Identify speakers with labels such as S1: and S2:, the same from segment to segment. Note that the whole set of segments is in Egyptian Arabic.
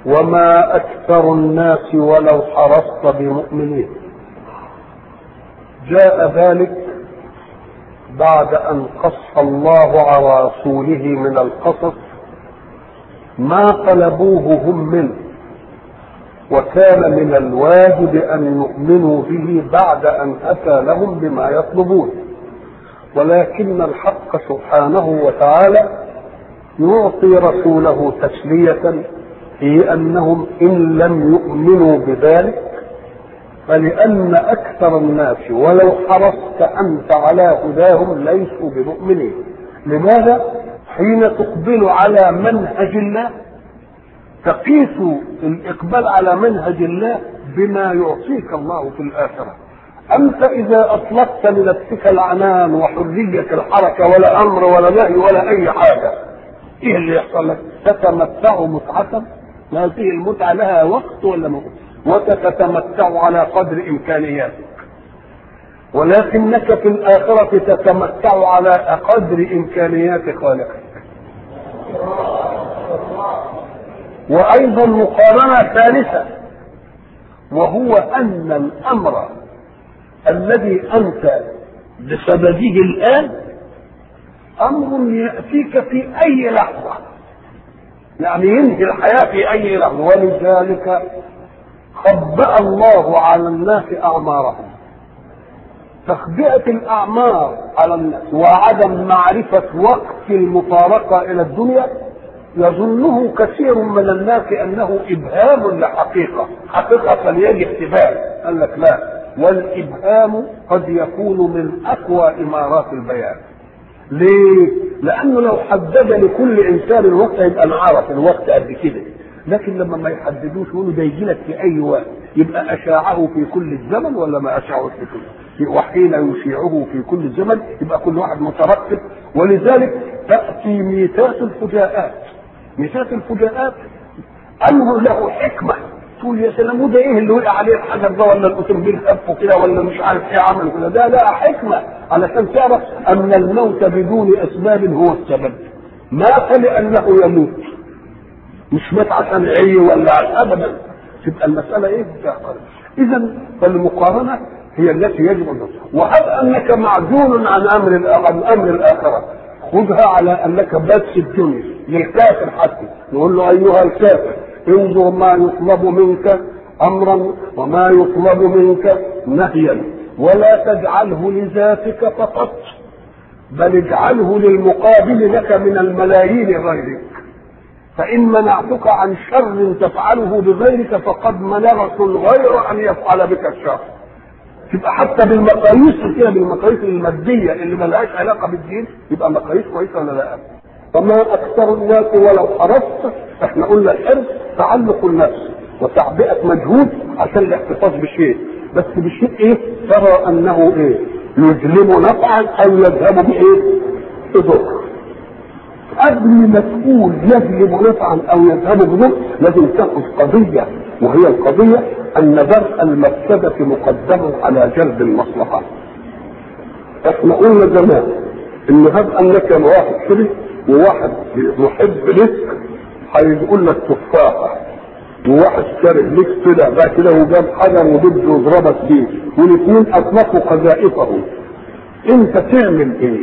S1: وما أكثر الناس ولو حرصت بمؤمنين جاء ذلك بعد أن قص الله على رسوله من القصص ما طلبوه هم منه وكان من الواجب أن يؤمنوا به بعد أن أتى لهم بما يطلبون ولكن الحق سبحانه وتعالى يعطي رسوله تسلية في أنهم إن لم يؤمنوا بذلك فلأن أكثر الناس ولو حرصت أنت على هداهم ليسوا بمؤمنين لماذا؟ حين تقبل على منهج الله تقيس الإقبال على منهج الله بما يعطيك الله في الآخرة أنت إذا أطلقت لنفسك العنان وحرية الحركة ولا أمر ولا نهي ولا أي حاجة إيه اللي يحصل لك؟ تتمتع متعة هذه المتعة لها وقت ولا موت وتتمتع على قدر إمكانياتك ولكنك في الآخرة تتمتع على قدر إمكانيات خالقك وأيضا مقارنة ثالثة وهو أن الأمر الذي أنت بصدده الآن أمر يأتيك في أي لحظة يعني ينهي الحياة في أي لحظة ولذلك خبأ الله على الناس أعمارهم تخبئة الأعمار على الناس وعدم معرفة وقت المفارقة إلى الدنيا يظنه كثير من الناس أنه إبهام لحقيقة حقيقة فليجي احتفال قال لك لا والإبهام قد يكون من أقوى إمارات البيان ليه؟ لأنه لو حدد لكل إنسان الوقت يبقى انعرف الوقت قد كده لكن لما ما يحددوش يقولوا ده يجي لك في أي وقت يبقى أشاعه في كل الزمن ولا ما أشاعه في كل وحين يشيعه في كل الزمن يبقى كل واحد مترتب ولذلك تأتي ميتات الفجاءات ميتات الفجاءات أمر له حكمة تقول يا سلام وده ايه اللي وقع عليه الحجر ده ولا الاوتوموبيل خفه كده ولا مش عارف ايه عمل كده ده لا حكمه علشان تعرف ان الموت بدون اسباب هو السبب مات لانه يموت مش مات عشان عي ولا عشان ابدا تبقى المساله ايه اذا فالمقارنه هي التي يجب ان وهب انك معزول عن امر عن امر الاخره خذها على انك بس الدنيا للكافر حتى نقول له ايها الكافر انظر ما يطلب منك امرا وما يطلب منك نهيا ولا تجعله لذاتك فقط بل اجعله للمقابل لك من الملايين غيرك فان منعتك عن شر تفعله بغيرك فقد منعت الغير ان يفعل بك الشر تبقى حتى بالمقاييس كده بالمقاييس الماديه اللي ملهاش علاقه بالدين يبقى مقاييس كويسه ولا لا؟ وما اكثر الناس ولو حرصت احنا قلنا الحرص تعلق النفس وتعبئه مجهود عشان الاحتفاظ بشيء بس بشيء ايه؟ ترى انه ايه؟ يجلب نفعا او يذهب بايه؟ بضر قبل ما تقول يجلب نفعا او يذهب بضر لازم تاخذ قضيه وهي القضيه ان درء المفسده مقدم على جلب المصلحه. احنا قلنا زمان ان هب انك واحد كده وواحد محب لك هيقول لك تفاحه وواحد كاره لك طلع بقى كده وجاب حجر وبده يضربك بيه والاثنين اطلقوا قذائفهم انت تعمل ايه؟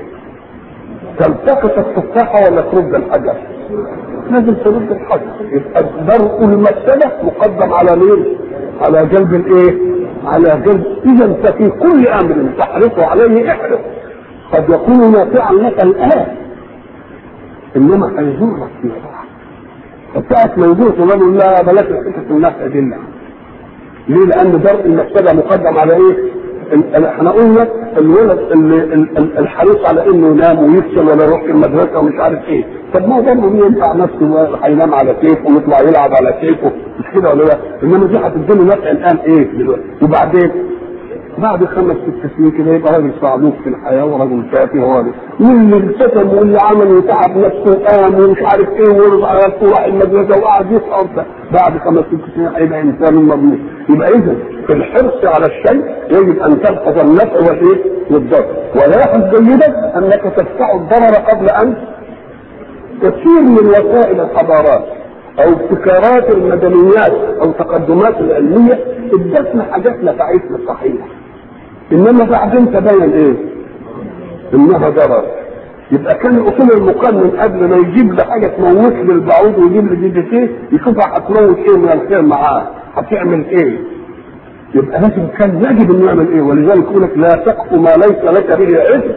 S1: تلتقط التفاحه ولا ترد الحجر؟ لازم ترد الحجر يبقى درء المفسده مقدم على مين؟ على جلب الايه؟ على جلب اذا ففي كل امر تحرص عليه احرص قد يكون نافعا لك الان انما هيضرك في ساعه فساعة ما يجوز يقول لا بلاش حته النفع دي ليه؟ لان درء المفسده مقدم على ايه؟ احنا قلنا الولد الحريص على انه ينام ويفصل ولا يروح المدرسه ومش عارف ايه طب ما هو برضه ينفع نفسه هينام على كيفه ويطلع يلعب على كيفه مش كده ولا لا؟ انما دي هتديله نفع الان ايه دلوقتي وبعدين بعد خمس ست سنين كده يبقى راجل صعلوك في الحياه ورجل تافه ورجل واللي التزم واللي عمل وتعب نفسه وقام ومش عارف ايه وراح المدرسه وقعد يسقط بعد خمس ست سنين هيبقى انسان مضمون يبقى اذا في الحرص على الشيء يجب ان تلحظ النفع والايه؟ والضر ولاحظ جيدا انك تدفع الضرر قبل ان كثير من وسائل الحضارات او ابتكارات المدنيات او تقدمات العلميه ادتنا حاجات نفعتنا صحيح انما بعدين تبين ايه؟ انها ضرر يبقى كان الاصول المقام من قبل ما يجيب لي حاجه تموت لي البعوض ويجيب لي دي دي ايه يشوفها هتموت ايه من الخير معاه هتعمل ايه؟ يبقى لازم كان يجب انه يعمل ايه ولذلك يقول لك لا تقف ما ليس لك به علم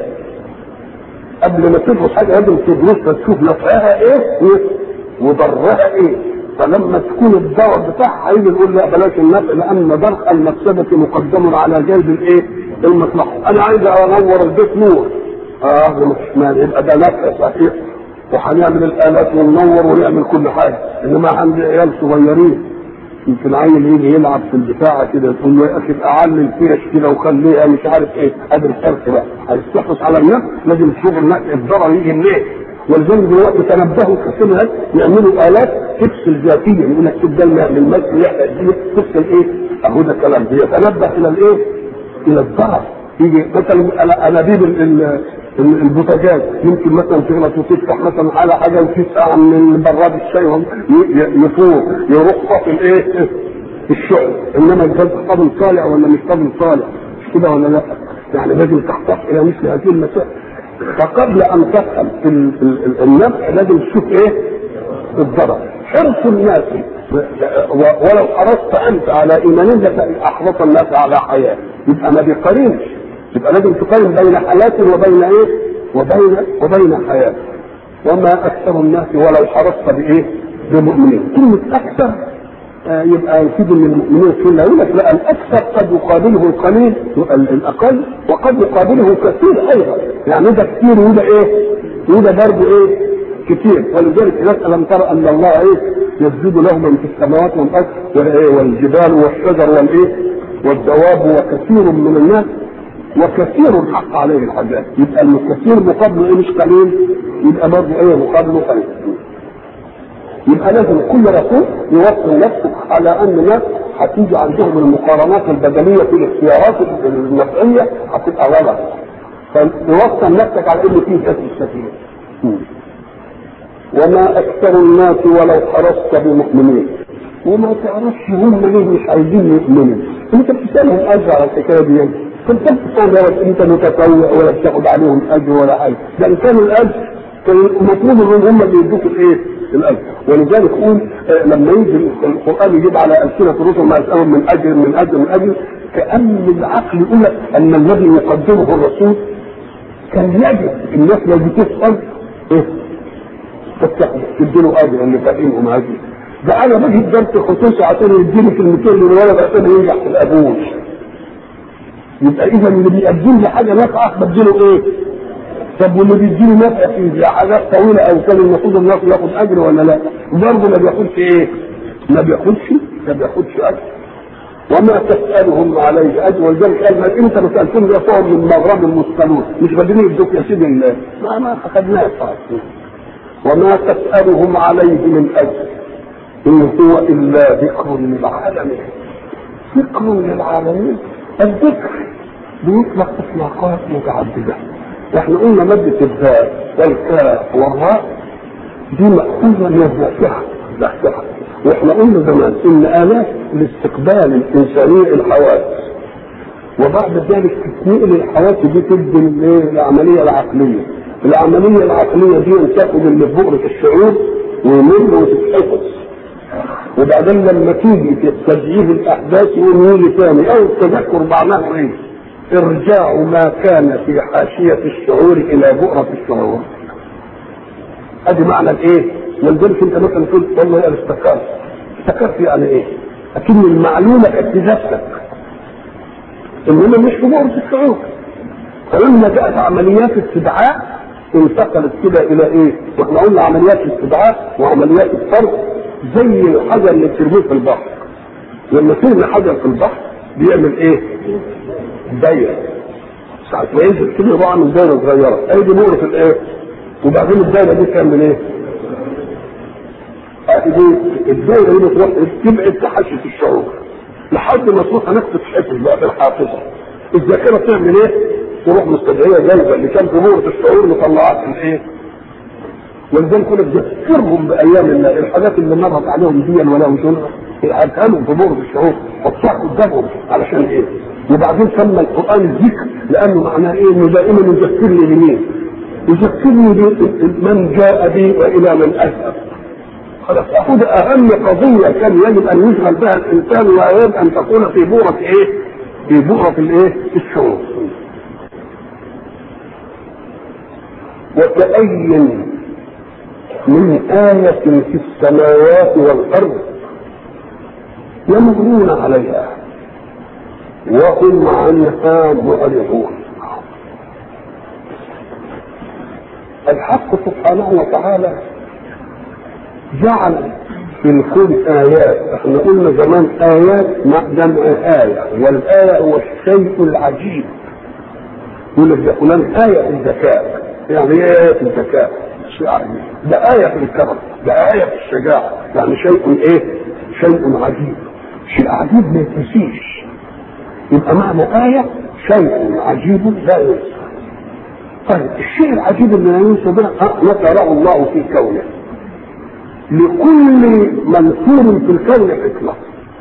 S1: قبل ما تدرس حاجه لازم تدرسها تشوف نفعها ايه وضرها ايه فلما تكون الضرر بتاعها هيجي يقول لا بلاش النفع لان درء المفسده مقدم على جلب الايه؟ المصلحه انا عايز انور البيت نور اه مش مانع يبقى ده نفع صحيح وهنعمل الالات وننور ونعمل كل حاجه انما عندي عيال صغيرين يمكن عيل يجي يلعب في البتاع كده تقول له يا اخي اعلي الفيش كده وخليها مش عارف ايه قادر الفرق بقى هيستحوذ على النفس لازم تشوف النفس الضرر يجي منين ولذلك دلوقتي تنبهوا كثيرا يعملوا الات تفصل ذاتيا يقول لك شوف ده المثل يحرق دي تفصل ايه؟ اهو ده كلام بيتنبه الى الايه؟ الى الضرر يجي مثلا انابيب البوتاجاز يمكن مثلا تغلط وتفتح مثلا على حاجه وتسقع من براد الشاي يفور يروح طافي الايه؟ الشعر انما الجهاز قابل طالع ولا مش قابل طالع مش كده ولا لا؟ يعني لازم تحتاج الى مثل هذه المسائل فقبل ان تفهم في النفع لازم تشوف ايه؟ الضرر حرص الناس ولو حرصت انت على ايمانهم احرص الناس على حياه يبقى ما بيقارنش يبقى لازم تقارن بين حياة وبين ايه؟ وبين وبين حياة وما اكثر الناس ولو حرصت بايه؟ بمؤمنين كلمة اكثر آه يبقى يفيد ان المؤمنين كلها يقول لك لا الاكثر قد يقابله القليل الاقل وقد يقابله كثير ايضا يعني ده كثير وده ايه؟ وده برضه ايه؟ كثير ولذلك الناس الم ترى ان الله ايه؟ يسجد له من في السماوات والارض والجبال والشجر والايه؟ والدواب وكثير من الناس وكثير حق عليه الحاجات يبقى الكثير مقابله ايه مش قليل يبقى برضه ايه مقابله قليل يبقى لازم كل رسول يوصل نفسه على ان الناس هتيجي عندهم المقارنات البدنيه في الاختيارات النفعيه هتبقى غلط فيوصل نفسك على انه فيه كسب السفينه وما اكثر الناس ولو حرصت بمؤمنين وما تعرفش هم ليه مش عايزين يؤمنوا انت بتسالهم اجر على الحكايه دي كنت بتسال انت متطوع ولا بتاخد عليهم اجر ولا حاجه ده ان كان الاجر كان المطلوب منهم هم اللي يدوك الايه؟ الاجر ولذلك يقول آه لما يجي القران يجيب على السنه الرسل ما يسالهم من اجر من اجر من اجر كان العقل يقول لك ان الذي يقدمه الرسول كان يجب الناس لو بتسال ايه؟ تديله اجر اللي فاهمهم اجر ده انا باجي الدرس خصوصي عشان يديني كلمتين للولد عشان ينجح في الابوش يبقى اذا اللي بيقدم لي حاجه نافعه بديله ايه؟ طب واللي بيديني نفع في حاجات طويله او كان المفروض الناس ياخد اجر ولا لا؟ برضه ما بياخدش ايه؟ ما بياخدش ما بياخدش اجر وما تسالهم عليه اجر ولذلك قال ما انت ما سالتهم يا من مغرب المسكنون مش بدين يدوك يا سيدي الله ما ما اخذناش وما تسالهم عليه من اجر ان هو الا ذكر للعالمين ذكر للعالمين الذكر بيطلق اطلاقات متعدده احنا قلنا مادة الذاء والكاف والراء دي مأخوذة من الذاكرة الذاكرة واحنا قلنا زمان ان آلات لاستقبال الإنسانية الحواس وبعد ذلك تتنقل الحواس دي تدي العملية العقلية العملية العقلية دي تاخد اللي في بؤرة الشعور ويمر وتتحفظ وبعدين لما تيجي في تسجيل الاحداث يقوم يجي ثاني او التذكر معناه ايه؟ ارجاع ما كان في حاشيه الشعور الى بؤره الشعور. ادي معنى الايه؟ ولذلك انت مثلا تقول والله انا افتكرت. افتكرت يعني ايه؟ لكن المعلومه كانت في نفسك. انما مش في بؤره الشعور. فلما جاءت عمليات استدعاء انتقلت كده الى ايه؟ واحنا قلنا عمليات الاستدعاء وعمليات الفرق زي الحجر اللي ترميه في البحر لما ترمي حجر في البحر بيعمل ايه؟ دايره ساعة ما ينزل كده يروح عامل دايره صغيره اي دي نور في الايه؟ وبعدين الدايره دي تعمل ايه؟ دي الدايره دي بتروح تبعد تحشي الشعور لحد ما تروح هناك تتحفظ بقى في الحافظه الذاكره تعمل ايه؟ تروح مستدعيه جايبه اللي كان في نور الشعور مطلعات في الايه؟ ولذلك كنا تذكرهم بايام الله الحاجات اللي مرت عليهم دي ولا مش افهمهم في بور الشعور وتصح قدامهم علشان ايه؟ وبعدين سمى القران الذكر لانه معناه ايه؟ انه دائما يذكرني بمين؟ يذكرني بمن جاء بي والى من اذهب خلاص اخذ اهم قضيه كان يجب ان يشغل بها الانسان ويجب ان تكون في بورة ايه؟ في بورة الايه؟ الشعور. وكأي من آية في السماوات والأرض يمرون عليها وهم عنها معرضون الحق سبحانه وتعالى جعل في الكون آيات احنا قلنا زمان آيات مع جمع آية والآية هو الشيء العجيب يقول لك ده فلان آية في الذكاء يعني ايه آية في الذكاء شيء عجيب ده آية في الكرم ده آية في الشجاعة يعني شيء ايه شيء عجيب شيء عجيب ما يتنسيش يبقى معنى آية شيء عجيب لا ينسى طيب الشيء العجيب اللي لا ينسى ده نكره الله في كونه لكل منصور في الكون حكمة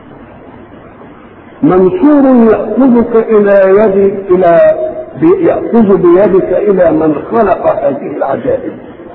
S1: منصور يأخذك إلى يد إلى يأخذ بيدك إلى من خلق هذه العجائب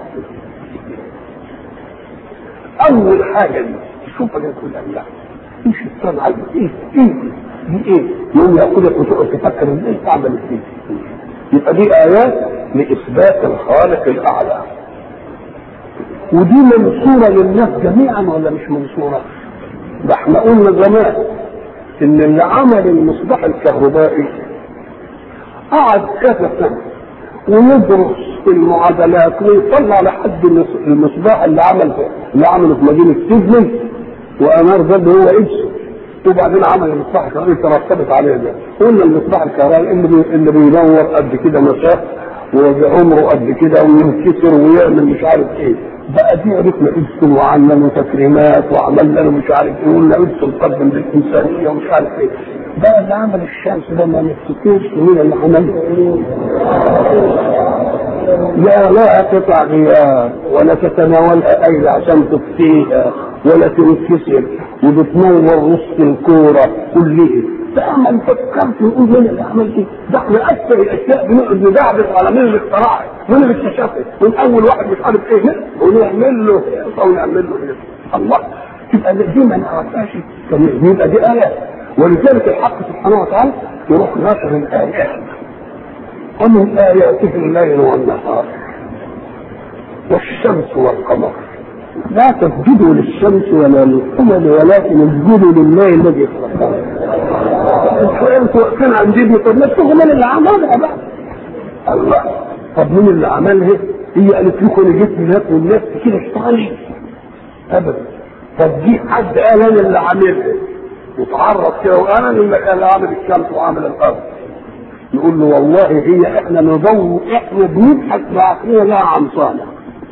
S1: أول حاجة دي شوف أنا كل الله ايش الصنعة ايه ايه دي ايه يوم يأخذك وتقعد تفكر ازاي تعمل ايه يبقى دي آيات لإثبات الخالق الأعلى ودي منصورة للناس جميعا ولا مش منصورة؟ ده احنا قلنا زمان ان اللي عمل المصباح الكهربائي قعد كذا سنة ويدرس المعادلات ويطلع لحد المصباح اللي عمل اللي عمله في مدينة سيدني وانار ده اللي هو ادسون وبعدين عمل المصباح الكهربائي ترتبت عليه ده قلنا المصباح الكهربائي اللي بي... اللي بينور قد كده مسافه وعمره قد كده وينكسر ويعمل مش عارف ايه بقى دي عرفنا ادسون وعملنا له تكريمات وعملنا له مش عارف ايه وقلنا ادسون قدم للانسانيه ومش عارف ايه بقى اللي عمل الشمس ده ما نفتكرش مين اللي عمله لا لا قطع غيار ولا تتناولها ايضا عشان تطفيها ولا تنكسر وبتنور وسط الكوره كلها تعمل فكرت وقول مين اللي عمل كده ده احنا اكثر الاشياء بنقعد ندعبس على مين اللي اخترعها مين اللي اكتشفها من اول واحد مش عارف ايه ونعمل له او نعمل له كده الله تبقى دي ما نعرفهاش يبقى دي ايات ولذلك الحق سبحانه وتعالى يروح نشر الايات ومن اياته الليل والنهار والشمس والقمر لا تسجدوا للشمس ولا للقمر ولكن اسجدوا لله الذي خلقها انتوا واقفين عند ابني طب ما تشوفوا مين اللي عملها بقى الله طب مين اللي عملها هي قالت لكم انا جيت هناك والناس كده اشتغلت ابدا طب دي حد قال انا اللي عاملها وتعرض كده وانا اللي اللي عامل الشمس وعامل الارض نقول له والله هي احنا ندور احنا بنبحث بعقلنا لها عن صالح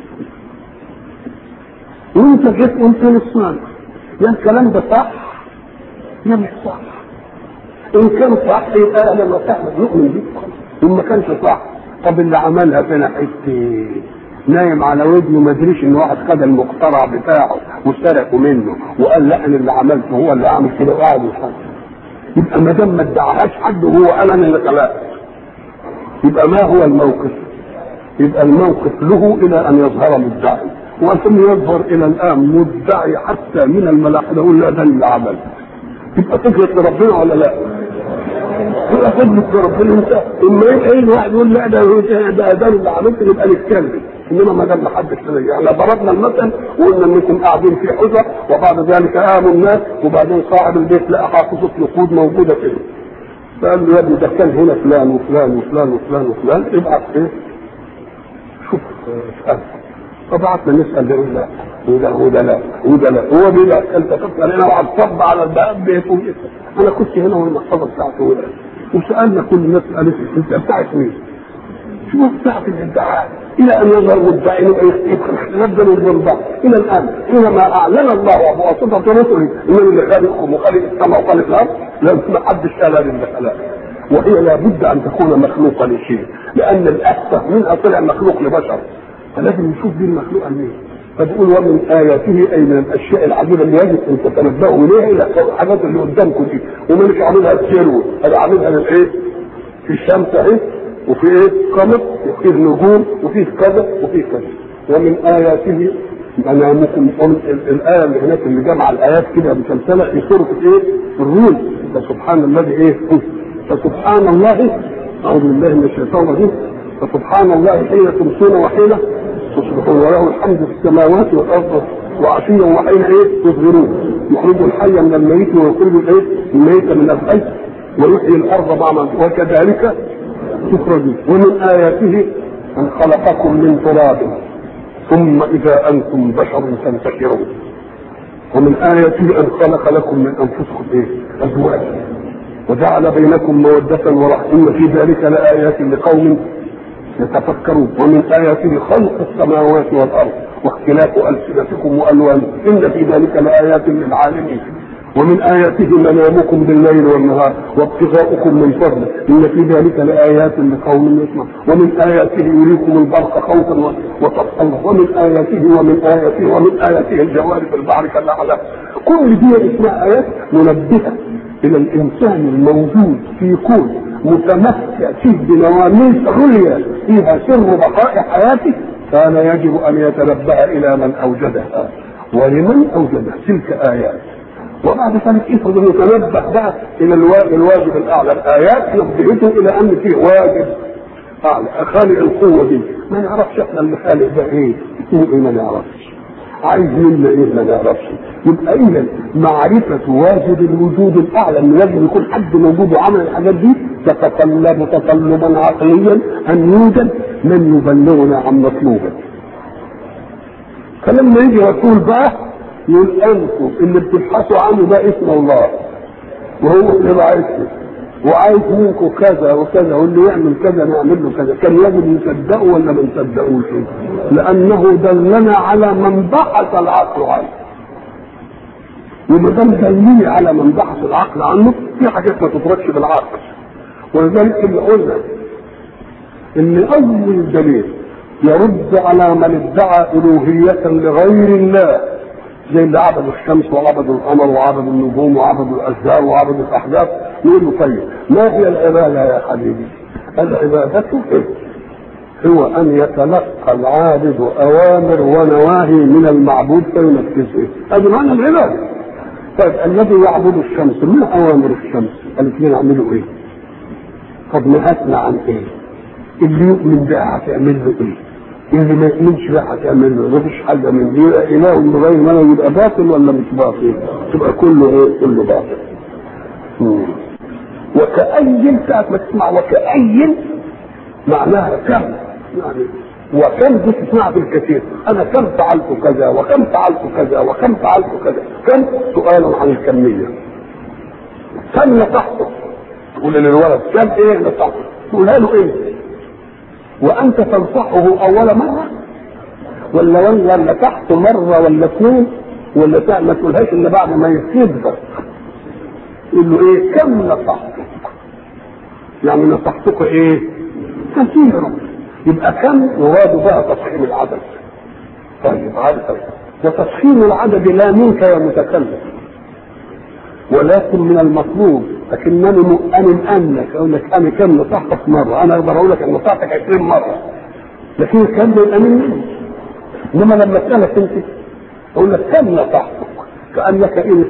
S1: وانت جيت وانت للصالح يا الكلام ده صح يا مش صح ان كان صح يبقى اهلا وسهلا نؤمن بيه وان ما كانش صح طب اللي عملها فينا حته نايم على ودنه ما ادريش ان واحد خد المقترع بتاعه وسرقه منه وقال لا انا اللي عملته هو اللي عامل كده وقعد يحاسب يبقى ما دام ما ادعاهاش حد وهو قال انا اللي خلقت يبقى ما هو الموقف؟ يبقى الموقف له الى ان يظهر مدعي ولم يظهر الى الان مدعي حتى من الملاحده يقول لا ده اللي عمل يبقى فكره ربنا ولا لا؟ يبقى فكره ربنا انت اما ايه واحد يقول لا ده ده ده اللي عملته يبقى نتكلم انما ما دام حدش يعني ضربنا المثل وقلنا انكم قاعدين في حجر وبعد ذلك قاموا الناس وبعدين صاحب البيت لقى حافظه نقود موجوده كده فقال له يا ابني ده كان هنا فلان وفلان وفلان وفلان وفلان ابعت ايه شوف اسال فبعتنا نسال يقول لا وده وده لا وده لا هو بيبقى انت تسال هنا وقعد صب على الباب بيته انا كنت هنا والمحفظه بتاعته وده وسالنا كل الناس قالت انت بتاعت مين؟ شو بتاعت الادعاء الى ان يظهر مدعي يبدل الضربة الى الان حينما اعلن الله بواسطه رسله انه اللي خالقكم وخالق السماء وخالق الارض لم ما حدش قال اللي خلق وهي لابد ان تكون مخلوقه لشيء لان الاسفه منها طلع مخلوق لبشر فلازم نشوف دي المخلوقه منين فتقول ومن اياته اي من الاشياء العجيبه اللي يجب ان تتنبهوا اليها الى الحاجات اللي قدامكم دي ومش عاملها تسيروا انا عاملها للايه؟ في الشمس اهي وفي ايه؟ قمر وفي نجوم وفي كذا وفي كذا ومن اياته منامكم الايه اللي هناك اللي جمع الايات كده مسلسله في سوره ايه؟ الروم فسبحان الذي ايه؟ فسبحان الله اعوذ بالله من الشيطان الرجيم فسبحان الله حين تمسون وحين تصبحون وله الحمد في السماوات والارض وعشيا وحين ايه تظهرون يخرج الحي من الميت ويخرج الايه الميت من الحي ويحيي الارض بعد وكذلك تخرجون ومن اياته ان خلقكم من تراب ثم اذا انتم بشر تنتشرون ومن اياته ان خلق لكم من انفسكم ايه ازواجا وجعل بينكم مودة ورحمة إن في ذلك لآيات لقوم يتفكرون ومن آياته خلق السماوات والأرض واختلاف ألسنتكم وألوانكم إن في ذلك لآيات للعالمين ومن آياته منامكم بالليل والنهار وابتغاؤكم من فضله إن في ذلك لآيات لقوم يسمع ومن آياته يريكم البرق خوفا وطفا ومن آياته ومن آياته ومن آياته الجوار في البحر كالأعلام كل دي اسمها آيات منبهة إلى الإنسان الموجود في كون متمسك فيه بنواميس عليا فيها سر بقاء حياته كان يجب أن يتنبه إلى من أوجدها ولمن أوجدها تلك آيات وبعد ذلك افرض انه تنبه بقى الى الواجب الاعلى الايات يخبرته الى ان فيه واجب اعلى خالق القوه دي ما نعرفش احنا اللي خالق ده ايه اسمه ايه ما نعرفش عايز منا ايه ما نعرفش يبقى اذا معرفه واجب الوجود الاعلى ان لازم يكون حد موجود وعمل الحاجات دي تتطلب تطلبا عقليا ان يوجد من يبلغنا عن مطلوبه فلما يجي رسول بقى يقول انتم اللي بتبحثوا عنه ده اسم الله وهو اللي بعثه وعايز منكم كذا وكذا واللي يعمل كذا نعمل له كذا كان يجب نصدقه ولا ما نصدقوش لانه دلنا على من بحث العقل عنه وما دام دلني على من بحث العقل عنه في حاجات ما تدركش بالعقل ولذلك اللي قلنا ان اول دليل يرد على من ادعى الوهيه لغير الله زي اللي عبدوا الشمس وعبدوا القمر وعبدوا النجوم وعبدوا الاشجار وعبدوا الاحجار يقول له طيب ما هي العباده يا حبيبي؟ العباده إيه؟ هو ان يتلقى العابد اوامر ونواهي من المعبود فينفذها هذا معنى العباده طيب الذي يعبد الشمس ما اوامر الشمس؟ الاثنين يعملوا ايه؟ طب نهتنا عن ايه؟ اللي يؤمن بها هتعمل له ايه؟ اللي ما يؤمنش بقى هتعمل له مفيش حاجه من دي اله من غير ما يبقى باطل ولا مش باطل؟ تبقى كله ايه؟ كله باطل. مم. وكأي ساعة ما تسمع وكأي معناها كم يعني وكم دي تسمعها بالكثير انا كم فعلت كذا وكم فعلت كذا وكم فعلت كذا كم سؤال عن الكميه كم نصحته تقول للولد كم ايه نصحته تقولها له ايه وانت تنصحه اول مره ولا ولا نصحته مره ولا اثنين ولا ما تقولهاش الا بعد ما يصيبك يقول له ايه كم نصحتك يعني نصحتك ايه كثيرا يبقى كم يراد بها تفخيم العدد طيب عدد وتفخيم العدد لا منك يا متكلم ولكن من المطلوب لكنني مؤمن انك اقول لك انا كم نصحتك مره انا اقدر اقول لك ان نصحتك 20 مره لكن كم يؤمن مني انما لما اسالك انت اقول لك كم نصحتك كانك ان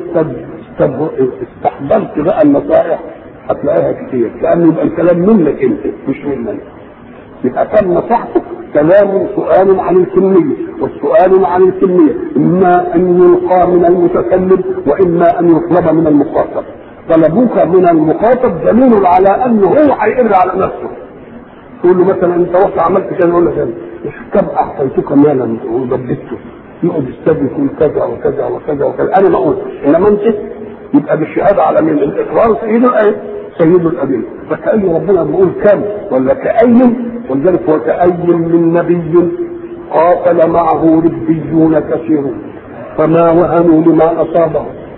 S1: استحضرت بقى النصائح هتلاقيها كتير كانه يبقى الكلام منك انت مش منك يبقى كم نصحتك كلام سؤال عن الكمية والسؤال عن الكمية إما أن يلقى من المتكلم وإما أن يطلب من المخاطب طلبوك من المخاطب دليل على أنه هو هيقر على نفسه تقول له مثلا أنت رحت عملت كذا يقول لك كم أحسنتك مالا وضبطته يقعد يستدي يقول كذا وكذا وكذا وكذا أنا ما قلت إنما أنت يبقى بالشهادة على مين الإقرار سيد الآية سيد الأدلة فكأي ربنا بيقول كم ولا كأي ولذلك وكأي من نبي قاتل معه ربيون كثيرون فما وهنوا لما أصابهم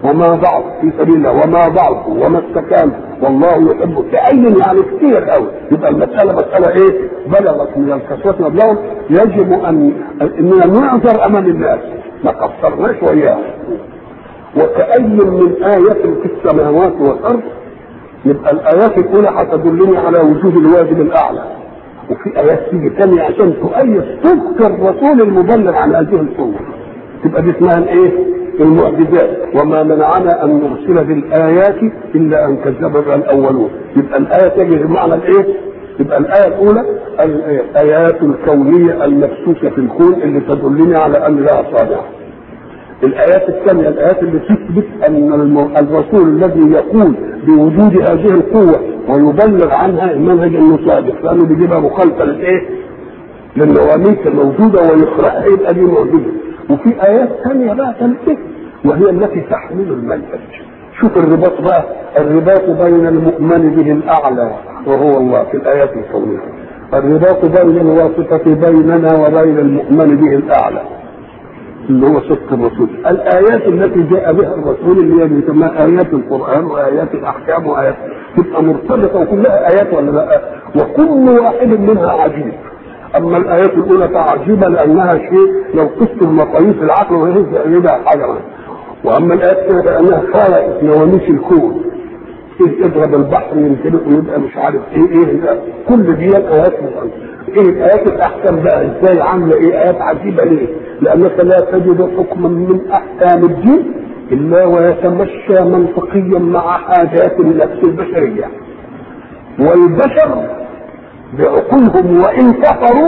S1: وما ضعف في سبيل الله وما ضعف وما استكان والله يحب كأين يعني كثير قوي يبقى المسألة مسألة ايه؟ بلغت من الكثرة مبلغا يجب ان اننا نعذر امام الناس ما قصرناش وياهم وكأي من آية في السماوات والأرض يبقى الآيات الأولى هتدلني على وجود الواجب الأعلى وفي آيات تيجي ثانية عشان تؤيد صدق الرسول المبلغ عن هذه الصور تبقى دي اسمها الايه؟ المعجزات وما منعنا ان نرسل بالايات الا ان كذب بها الاولون يبقى الايه تجد بمعنى الايه؟ يبقى الايه الاولى الايات الكونيه المبثوثه في الكون اللي تدلني على ان لها صانع الايات الثانيه الايات اللي تثبت ان الرسول الذي يقول بوجود هذه القوه ويبلغ عنها المنهج انه صادق لانه بيجيبها مخالفه للايه؟ للنواميس الموجوده ويقراها يبقى دي معجزه وفي ايات ثانيه بقى ثالثه وهي التي تحمل المنهج شوف الرباط بقى الرباط بين المؤمن به الاعلى وهو الله في الايات الكونيه الرباط بين الواسطه بيننا وبين المؤمن به الاعلى اللي هو صدق الرسول الايات التي جاء بها الرسول اللي هي بيسمى ايات القران وايات الاحكام وايات تبقى مرتبطه وكلها ايات ولا لا وكل واحد منها عجيب اما الايات الاولى فعجيبه لانها شيء لو قست المقاييس العقل وهي يبقى حاجه واما الايات الثانيه لانها خلقت نواميس الكون إيه اضرب البحر ينطلق ويبقى مش عارف ايه ايه كل دي ايات ايه الايات الاحكام بقى ازاي عامله ايه ايات عجيبه ليه؟ لانك لا تجد حكما من احكام الدين الا ويتمشى منطقيا مع حاجات النفس البشريه والبشر بعقولهم وان كفروا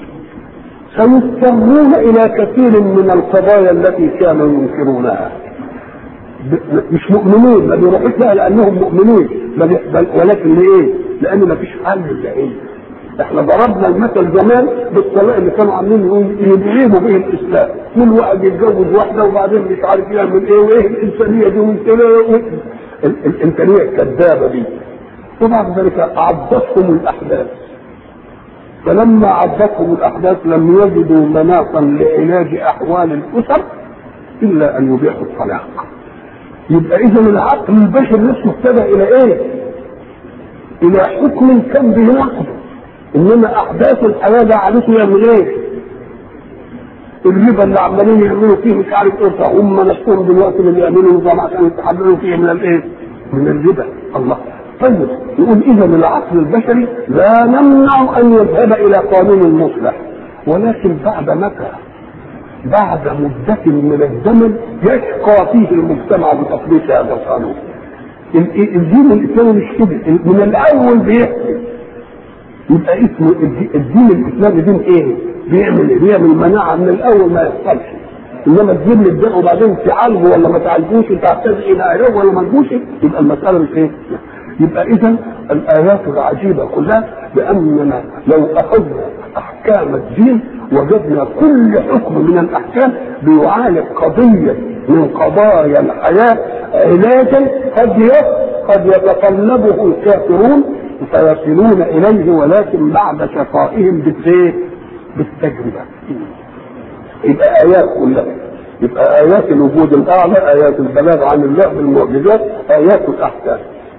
S1: سيضطرون الى كثير من القضايا التي كانوا ينكرونها مش مؤمنين ما بيروحوش لها لانهم مؤمنين بل ولكن ليه؟ لان ما فيش حل الا ايه؟ احنا ضربنا المثل زمان بالطلاق اللي كانوا عاملين يدعموا به الاسلام كل واحد يتجوز واحده وبعدين مش عارف يعمل ايه وايه الانسانيه دي وانت الانسانيه الكذابه دي وبعد ذلك عضتهم الاحداث فلما عضتهم الاحداث لم يجدوا مناصا لعلاج احوال الاسر الا ان يبيحوا الطلاق يبقى اذا العقل البشري نفسه ابتدى الى ايه؟ الى حكم كان بيناقضه انما احداث الحياه ده عادته يعمل ايه؟ الربا اللي عمالين يعملوا فيه مش عارف ايه هم نفسهم دلوقتي اللي بيعملوا نظام عشان يتحملوا فيه من الايه؟ من الربا الله طيب يقول اذا العقل البشري لا نمنع ان يذهب الى قانون مصلح ولكن بعد متى؟ بعد مدة من الزمن يشقى فيه المجتمع بتطبيق هذا القانون. الدين الاسلامي مش كده من الاول بيحكي يبقى اسمه الدين الاسلامي دين ايه؟ بيعمل ايه؟ بيعمل مناعه من الاول ما يحصلش انما الدين يبدا وبعدين تعالجه ولا ما تعالجوش تعتذر الى اله ولا ما تجوش يبقى المساله مش ايه؟ يبقى اذا الايات العجيبه كلها باننا لو اخذنا احكام الدين وجدنا كل حكم من الاحكام بيعالج قضيه من قضايا الحياه علاجا قد قد يتطلبه الكافرون فيصلون اليه ولكن بعد شقائهم بالايه؟ بالتجربه. يبقى ايات كلها يبقى ايات الوجود الاعلى ايات البلاغ عن الله بالمعجزات ايات الاحكام.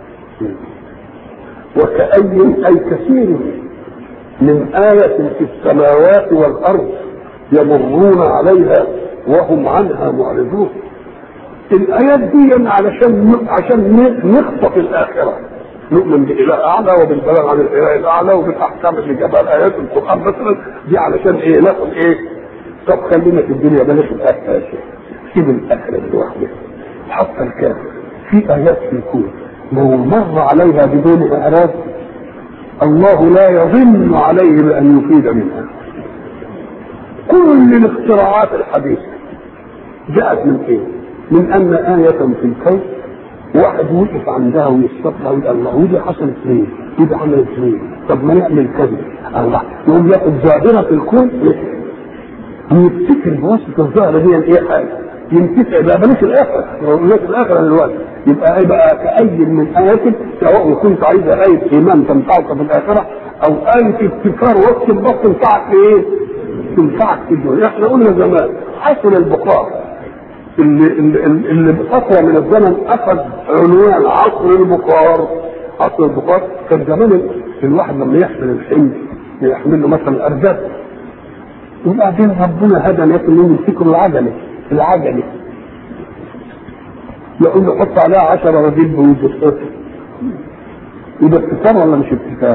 S1: وكأي أي كثير من آية في السماوات والأرض يمرون عليها وهم عنها معرضون الآيات دي علشان عشان نخطف الآخرة نؤمن بإله أعلى وبالبلاغ عن الإله الأعلى وبالأحكام اللي جابها الآيات القرآن مثلا دي علشان إيه ناخد إيه طب خلينا في الدنيا بلاش الآخرة يا شيخ سيب الآخرة لوحدها حتى الكافر في آيات في الكون لو مر عليها بدون إعراض الله لا يظن عليه بأن يفيد منها كل الاختراعات الحديثة جاءت من ايه؟ من أن آية في الكون واحد وقف عندها ويستطلع ويقول الله ودي حصلت ليه؟ ودي عملت ليه؟ طب ما نعمل كذا الله يقوم ياخد ظاهرة في الكون ويفتكر بواسطة الظاهرة دي ايه حاجة ينتفع بقى بلاش الاخره بلاش الاخره دلوقتي يبقى ايه بقى كأي من آيات سواء كنت عايز آية إيمان تنفعك في الآخرة أو آية ابتكار وقت البط تنفعك في إيه؟ تنفعك في الدنيا، إحنا قلنا زمان حسن البخار اللي اللي, اللي بفتره من الزمن اخذ عنوان عصر البخار عصر البخار كان زمان الواحد لما يحمل الحمل يحمل له مثلا ارداب وبعدين ربنا هدى الناس انهم يمسكوا العجله العجله يقول له حط عليها 10 رغيف بوجه يبقى ابتكار ولا مش ابتكار؟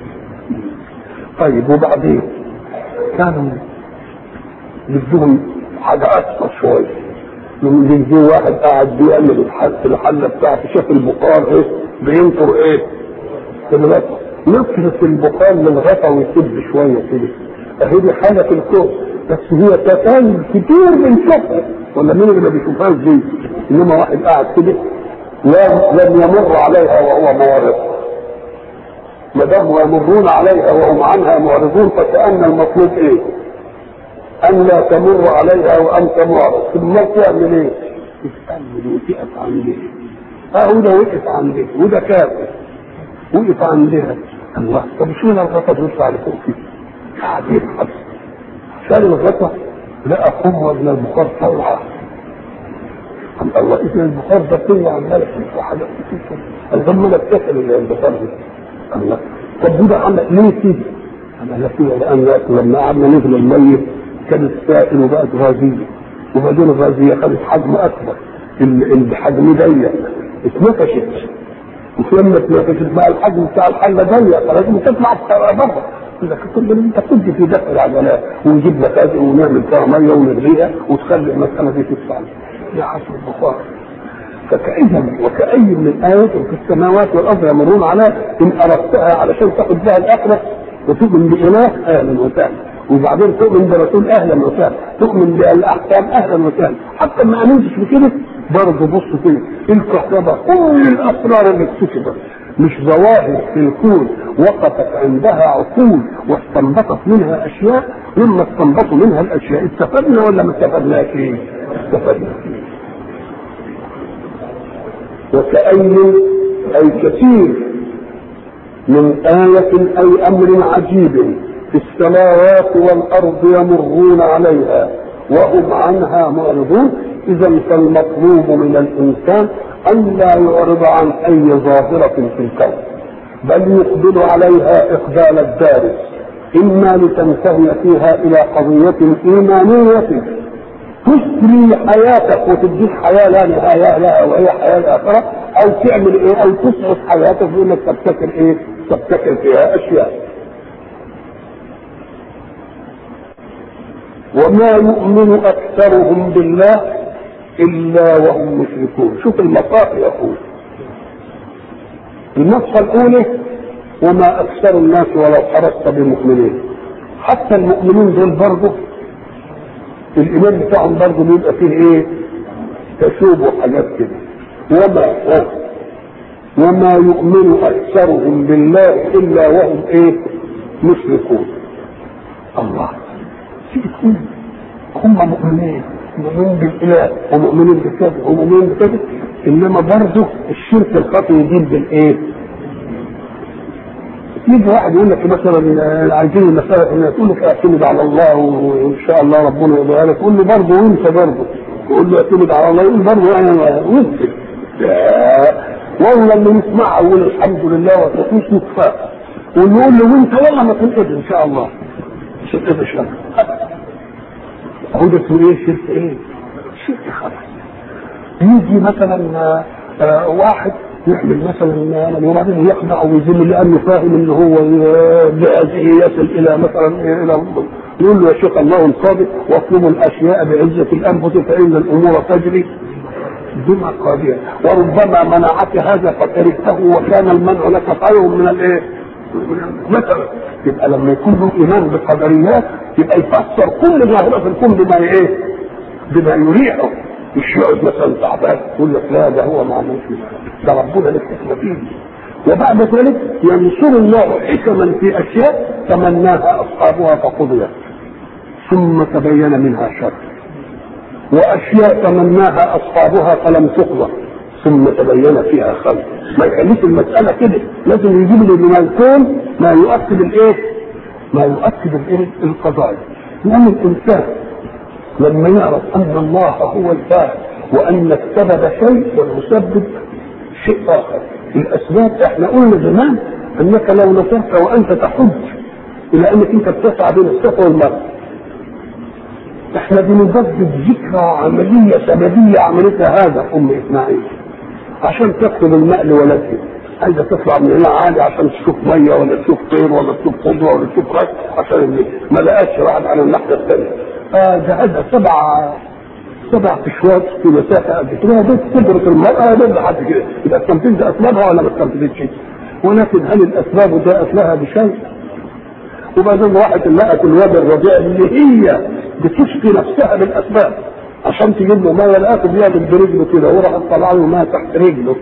S1: طيب وبعدين كانوا بدهم حاجه اكثر شويه من يجي واحد قاعد بيعمل الحل في الحله بتاعته شاف البخار ايه بينطر ايه في الغطا يفرس البخار للغطا ويسد شويه كده اهي دي حاله في الكون بس هي تفاهم كتير بنشوفها ولا مين اللي ما بيشوفهاش دي انما واحد قاعد كده لم يمر عليها وهو معرض ما دام يمرون عليها وهم عنها معرضون فكأن المطلوب ايه؟ ان لا تمر عليها وانت معرض ثم تعمل ايه؟ تتأمل وتقف عندها اه وده وقف عندها وده كافر وقف عندها الله طب شو الغطا بيطلع لفوق كده؟ قاعد يبحث شال الغطا لقى قوة من البخار طالعة الله اذا البخار ده كله عمال تطلع حاجات كتير الغم اتكل البخار ده الله طب وده عمل ليه كده؟ انا لا كده لان لما قعدنا نغلي الميت كانت سائل وبقت غازيه وبعدين الغازيه خدت حجم اكبر الحجم ضيق اتنفشت ولما اتنفشت بقى الحجم بتاع الحله ضيق فلازم تطلع بره اذا كنت انت كنت في دفع العجلات ونجيب مخازن ونعمل فيها ميه ونغليها وتخلي المساله دي تدفع يا عصر البخار فكأذا وكأي من آيات في السماوات والأرض يمرون عليها إن أردتها علشان تاخد بها الآخرة وتؤمن بإله أهلا وسهلا وبعدين تؤمن برسول أهلا وسهلا تؤمن بالأحكام أهلا وسهلا حتى ما آمنتش بكده برضه بص كده الكهرباء كل الأسرار اللي اكتشفت مش ظواهر في الكون وقفت عندها عقول واستنبطت منها أشياء مما استنبطوا منها الأشياء استفدنا ولا ما استفدناش؟ استفدنا وكأي أي كثير من آية أي أمر عجيب في السماوات والأرض يمرون عليها وهم عنها معرضون إذا فالمطلوب من الإنسان أن لا يعرض عن أي ظاهرة في الكون بل يقبل عليها إقبال الدارس إما لتنتهي فيها إلى قضية إيمانية تسري حياتك وتديك حياه لا نهايه لها وهي حياه الاخره او تعمل ايه او تسعد حياتك بانك تبتكر ايه؟ تبتكر فيها اشياء. وما يؤمن اكثرهم بالله الا وهم مشركون، شوف المصاف يقول. النص الاولى وما اكثر الناس ولو حرصت بمؤمنين. حتى المؤمنين دول برضه الايمان بتاعهم برضه بيبقى فيه ايه؟ تشوب وحاجات كده وما وما يؤمن اكثرهم بالله الا وهم ايه؟ مشركون الله في تكون هم مؤمنين مؤمنين بالاله ومؤمنين بكذا ومؤمنين بكذا انما برضه الشرك الخطي يجيب بالايه؟ يجي واحد يقول لك مثلا عايزين المسألة تقول لك اعتمد على الله وان شاء الله ربنا يرضى لك تقول له برضه وانت برضه تقول له اعتمد على الله يقول برضه انا وانت والله اللي يسمعها يقول الحمد لله وتقيس مكفاه ونقول له وانت والله ما تنقذ ان شاء الله مش هتنقذ الشر هو ده اسمه ايه شرك ايه؟ شرك خطأ يجي مثلا آه واحد يعمل مثلا وبعدين يقنع ويذم لانه فاهم ان هو بهذه يصل الى مثلا الى يقول له يا شيخ الله صادق واطلبوا الاشياء بعزه الانفس فان الامور تجري بما قادرة وربما منعك هذا فكرهته وكان المنع لك خير من الايه؟ مثلا يبقى لما يكون له ايمان بالقدريات يبقى يفسر كل ظاهره في الكون بما ايه؟ بما يريحه مش يقعد مثلا تعبان يقول لك لا ده هو ما عملش ده ربنا لك فيه وبعد ذلك ينصر الله حكما في اشياء تمناها اصحابها فقضيت ثم تبين منها شر واشياء تمناها اصحابها فلم تقضى ثم تبين فيها خير ما يخليش المساله كده لازم يجيب لي من الكون ما يؤكد الايه؟ ما يؤكد الايه؟ القضايا لان الانسان لما يعرف ان الله هو الفاعل وان السبب شيء والمسبب شيء اخر الاسباب احنا قلنا زمان انك لو نصرت وانت تحج الى انك انت بتسعى بين الصفا والمرء احنا بنجدد ذكرى عمليه سببيه عملتها هذا ام اسماعيل عشان تاخذ الماء لولدها عايزه تطلع من هنا عالي عشان تشوف ميه ولا تشوف طير ولا تشوف خضره ولا تشوف رك عشان ما لقاش راحت على الناحيه الثانيه آه جهزها سبع سبع اشواط في مسافه قد كده بس قدره المراه بس لحد كده يبقى استنفذت اسبابها ولا ما استنفذتش ولكن هل الاسباب جاءت لها بشيء؟ وبعدين راحت لقت الواد الرضيع اللي هي بتشفي نفسها بالاسباب عشان تجيب له ميه لقاته بيعمل برجله كده وراحت طلع له ميه تحت رجله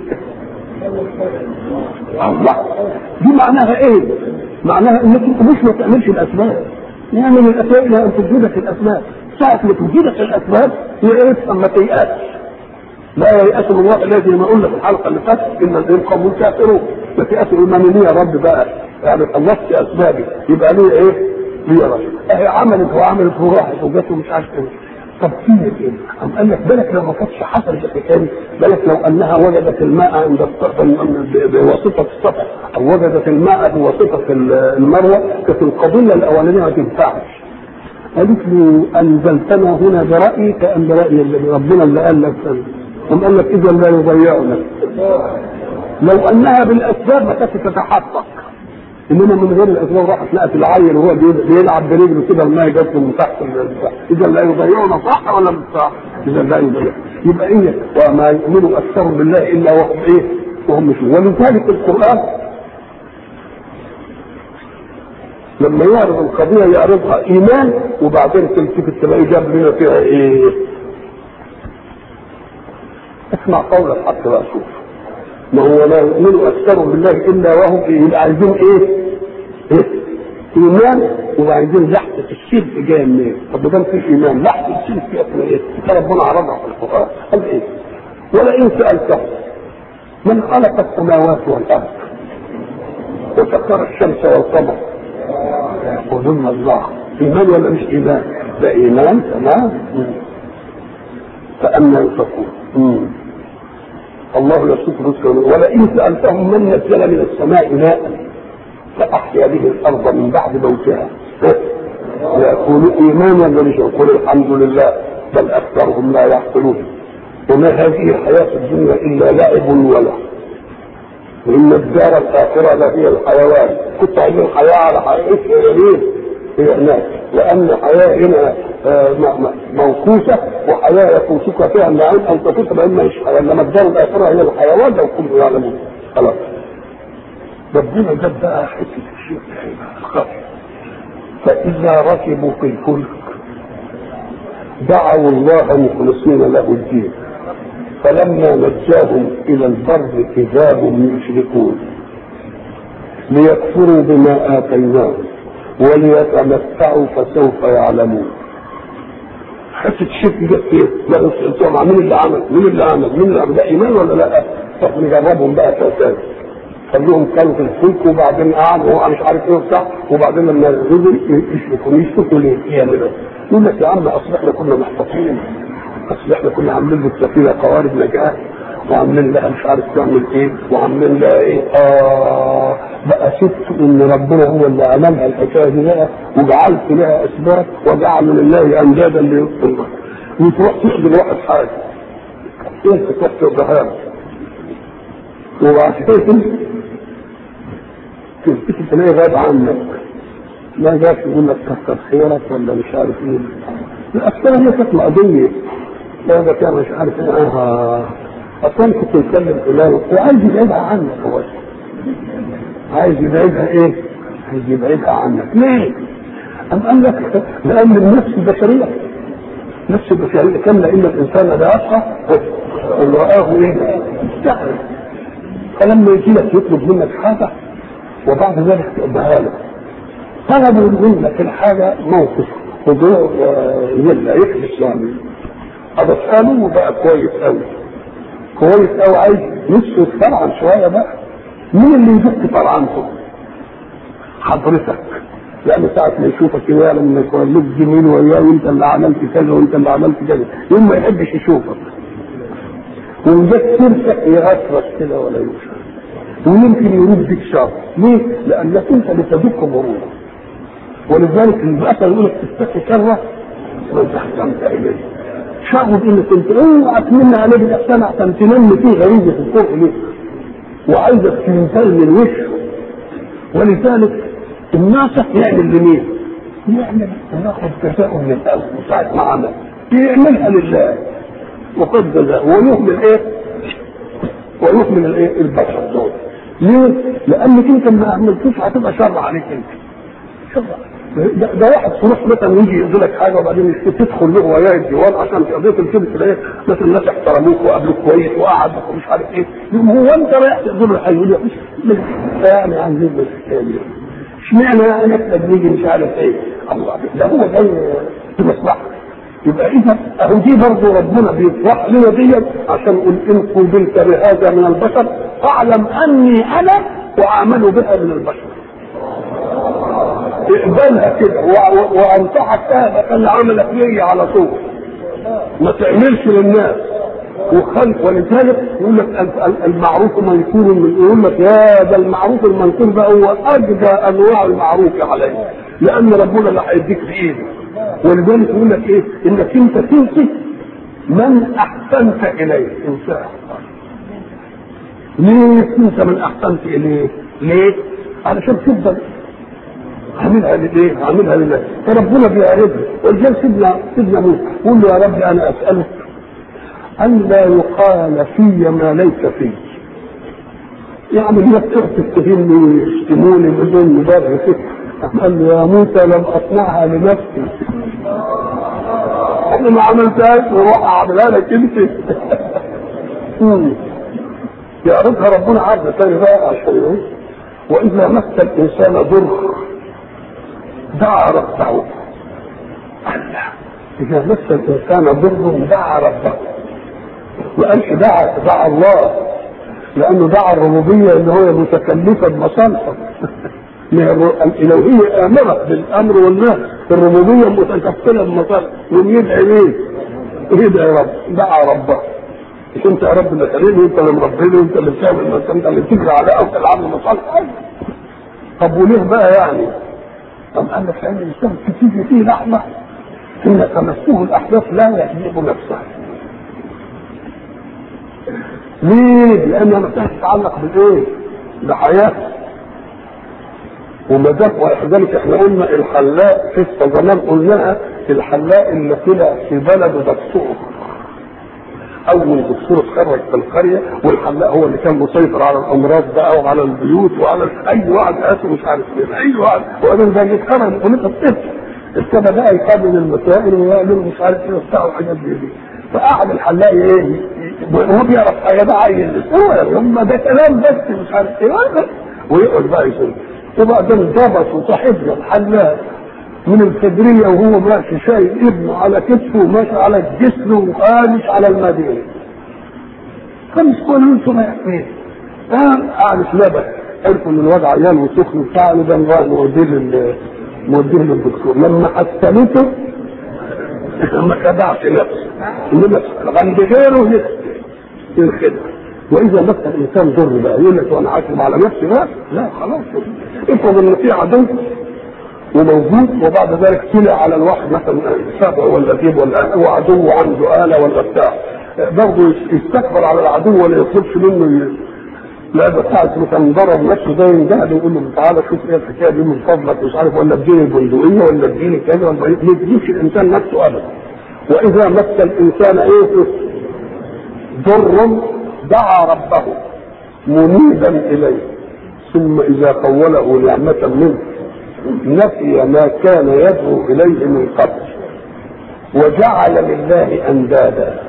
S1: الله دي معناها ايه؟ معناها انك انت مش ما تعملش الاسباب يعني من الاسباب الى ان تجدك الاسباب ساعة ما تجدك الاسباب يئس اما تيأس لا ييأس من الله الذي ما قلنا في الحلقة اللي فاتت ان الذين قوم كافرون ما تيأسوا ايمانية يا رب بقى يعني خلصت اسبابي يبقى ليه ايه؟ ليه رشد اهي عملت وعملت وراحت وجت ومش عارف ايه طب فين ايه؟ قام قال لك بالك لو ما كانتش حصلت الحكايه بالك لو انها وجدت الماء عند الصفا بواسطه الصفا او وجدت الماء بواسطه المروه كانت القضيه الاولانيه ما تنفعش قالت له انزلتنا هنا برايك ام براي اللي ربنا اللي قال لك قام قال لك اذا لا يضيعنا لو انها بالاسباب ما كانت تتحقق انما من غير الاسباب راحت لقت العيل وهو بيلعب برجله كده الماء جت من تحت اذا لا يضيعنا صح ولا مش صح؟ اذا لا يضيع يبقى ايه وما يؤمن اكثرهم بالله الا وهم ايه؟ وهم مش ولذلك القران لما يعرض القضيه يعرضها ايمان وبعدين تلتفت تلاقي جاب لنا فيها ايه؟ اسمع قول الحق بقى شوف ما هو لا يؤمن اكثرهم بالله الا وهم ايه يبقى عايزين ايه؟ ايه؟ ايمان وعايزين لحظه الشرك جايه منين؟ طب ما دام في ايمان لحظه الشرك فيها ايه؟ ربنا عرضها في القران قال ايه؟ ولئن سالته من خلق السماوات والارض وسخر الشمس والقمر وظن الله ايمان ولا مش ايمان؟ ده ايمان تمام فأنا يؤفكون الله يسوق رزقه ولئن سألتهم من نزل من السماء ماء فأحيا به الأرض من بعد موتها يقول إيمان ولا مش يقول الحمد لله بل أكثرهم لا يعقلون وما هذه الحياة الدنيا إلا لعب وله وإن الدار الآخرة لهي الحيوان كنت عايزين الحياة على حقيقتها يا جميل هي هناك لأن الحياة هنا موقوفة وحياة يفوتك فيها النعيم أو تفوت بأن مش حياة إنما الدار الآخرة هي الحيوان لو كنتم يعلمون خلاص ربنا جاب بقى حتة الشيء فإذا ركبوا في الفلك دعوا الله مخلصين له الدين فلما نجاهم إلى البر إذا هم يشركون ليكفروا بما آتيناهم وليتمتعوا فسوف يعلمون حته الشرك جت فين؟ لا انتوا مع مين اللي عمل؟ مين اللي عمل؟ مين اللي عمل؟ ده ايمان ولا لا؟ طب نجربهم بقى تاني خلوهم كانوا في الفلك وبعدين قعدوا هو مش عارف ايه وبتاع وبعدين لما نزلوا يشركوا يشركوا ليه؟ يعني ده يقول لك يا عم اصل احنا كنا محتفظين اصل احنا كنا عاملين للسفينه قوارب نجاه وعاملين لها مش عارف تعمل ايه وعاملين لها ايه اه بقى شفت ان ربنا هو اللي عملها الحكايه دي بقى وجعلت لها اسباب وجعلوا لله اندادا ليبطلوا وتروح تخدم واحد حاجه انت تروح تقضيها له وبعد كده تفتكر تلاقي غاب عنك ما جاش يقول لك كثر خيرك ولا مش عارف ايه الافكار هي كانت مقضيه لا ده كان مش عارف ايه اه اصلا كنت نتكلم فلان وعايز يبعدها عنك هو عايز يبعدها ايه؟ عايز يبعدها عنك ليه؟ أم قال لك لأن النفس البشرية نفس البشرية كاملة إن الإنسان لا يصحى إن رآه إيه؟ يستحي فلما يجي لك يطلب منك حاجة وبعد ذلك تقضيها له طلبوا منك الحاجة موقف خضوع يلا يحدث يعني أبسأله وبقى كويس أوي كويس أوي عايز نفسه يتفرعن شوية بقى مين اللي يدق فرعنته؟ حضرتك لان ساعة ما يشوفك كده لما يكون لك جميل وياه وانت اللي عملت كذا وانت اللي عملت كذا يوم ما يحبش يشوفك وإن جت سيرتك يغفرك كده ولا يوشك ويمكن يرد بك شر ليه؟ لأنك أنت لتدق مرورا ولذلك المثل يقول لك تستحي شره من أحسنت إليه شر بإنك أنت اوعى تمن عليه بالإحسان عشان تنمي فيه غريزة الكره ليه وعايزك تنتهي من وشه ولذلك الناصح يعمل لمين؟ يعمل ياخذ جزاءه من الأرض ساعة ما عمل يعملها لله وقد جزاء ويهمل ايه؟ ويهمل الايه؟ البشر دول ليه؟ لانك انت ما عملتوش هتبقى شر عليك انت شر ده, ده واحد تروح مثلا يجي يقول لك حاجه وبعدين تدخل له وياه الديوان عشان في قضيه الكذب تلاقيه مثلا الناس احترموك وقابلوك كويس وقعدوا ومش عارف ايه يقوم هو انت رايح تقول له يقول له يعني عايزين بس اشمعنى انا بنيجي مش عارف ايه الله ده هو جاي في مصلحه يبقى اذا اهو دي برضه ربنا بيفرح لنا دي عشان يقول ان قبلت بهذا من البشر فاعلم اني انا واعمل بها من البشر اقبلها كده وانصحك فيها خلي عملك ليا على طول ما تعملش للناس وخلق ولذلك يقول لك المعروف منكور من يقول لك يا ده المعروف المنكور ده هو اجدى انواع المعروف عليه لان ربنا اللي هيديك بايده ولذلك يقول لك ايه انك انت تنسي من احسنت اليه انسان ليه تنسى من احسنت اليه ليه علشان تفضل عاملها ليه عاملها لله فربنا بيعرفها ولذلك سيدنا سيدنا موسى قول له يا رب انا اسالك ان لا يقال في ما ليس في يعني الناس تقعد تتهمني ويشتموني بدون مبرر قال له يا موسى لم اصنعها لنفسي انا ما عملتهاش وروح اعملها لك انت يعرفها ربنا عز تاني بقى عشان يقول واذا مس الانسان ضر دعا ربه الله اذا مس الانسان ضر دعا ربه ما قالش دعا دعا الله لانه دعا الربوبيه اللي هو متكلفه بمصالحه الالوهيه امره بالامر والنهي الربوبيه متكفله بمصالح يوم يدعي مين؟ يدعي رب دعا ربه مش انت يا رب اللي خليني انت اللي مربيني وانت اللي بتعمل ما انت اللي بتجري على او تلعب مصالح طب وليه بقى يعني؟ طب قال لك لان الانسان تيجي فيه لحظه حين تمسه الاحداث لا يهيب نفسه ليه؟ لانها مسألة تتعلق بالايه؟ بحياته وما دام ولذلك احنا قلنا الحلاق قصه زمان قلناها الحلاق اللي طلع في بلده دكتور اول دكتور اتخرج في القريه والحلاق هو اللي كان مسيطر على الامراض بقى وعلى البيوت وعلى اي واحد قاسم مش عارف مين اي واحد وبعدين ده يتخرج ونبقى الطفل ابتدى بقى يقابل المسائل ويعمل مش عارف ايه وبتاع وحاجات زي دي فقعد الحلاق ايه وهو بيعرف حاجه ده عيل هو هم ده كلام بس مش عارف ايه ويقعد بقى يقول وبعدين ضبط وصاحبنا الحلاق من الكبرية وهو ماشي شايل ابنه على كتفه وماشي على جسمه وخامش على المدينة خمس قالوا انتم رايح فين؟ قاعد في لبس عرفوا ان الواد عيان وسخن بتاع ده موديه موديه للدكتور لما حسنته ما خدعش نفسه انما عند غيره الخدمه واذا مس الانسان ضر بقى يقول لك وانا عاكم على نفسي بقى لا خلاص افرض ان في عدو وموجود وبعد ذلك طلع على الواحد مثلا سبع ولا ذيب ولا هو عدو عنده آلة ولا بتاع برضه يستكبر على العدو ولا يطلبش منه ي... لا ده ساعة مثلا ضرب نفسه ده ينجهد ويقول له تعالى شوف ايه الحكايه دي من فضلك مش عارف ولا اديني بندقيه ولا اديني كذا ولا ما يديش الانسان نفسه ابدا واذا مس الانسان ايه ضر دعا ربه منيبا اليه ثم اذا خوله نعمه منه نسي ما كان يدعو اليه من قبل وجعل لله اندادا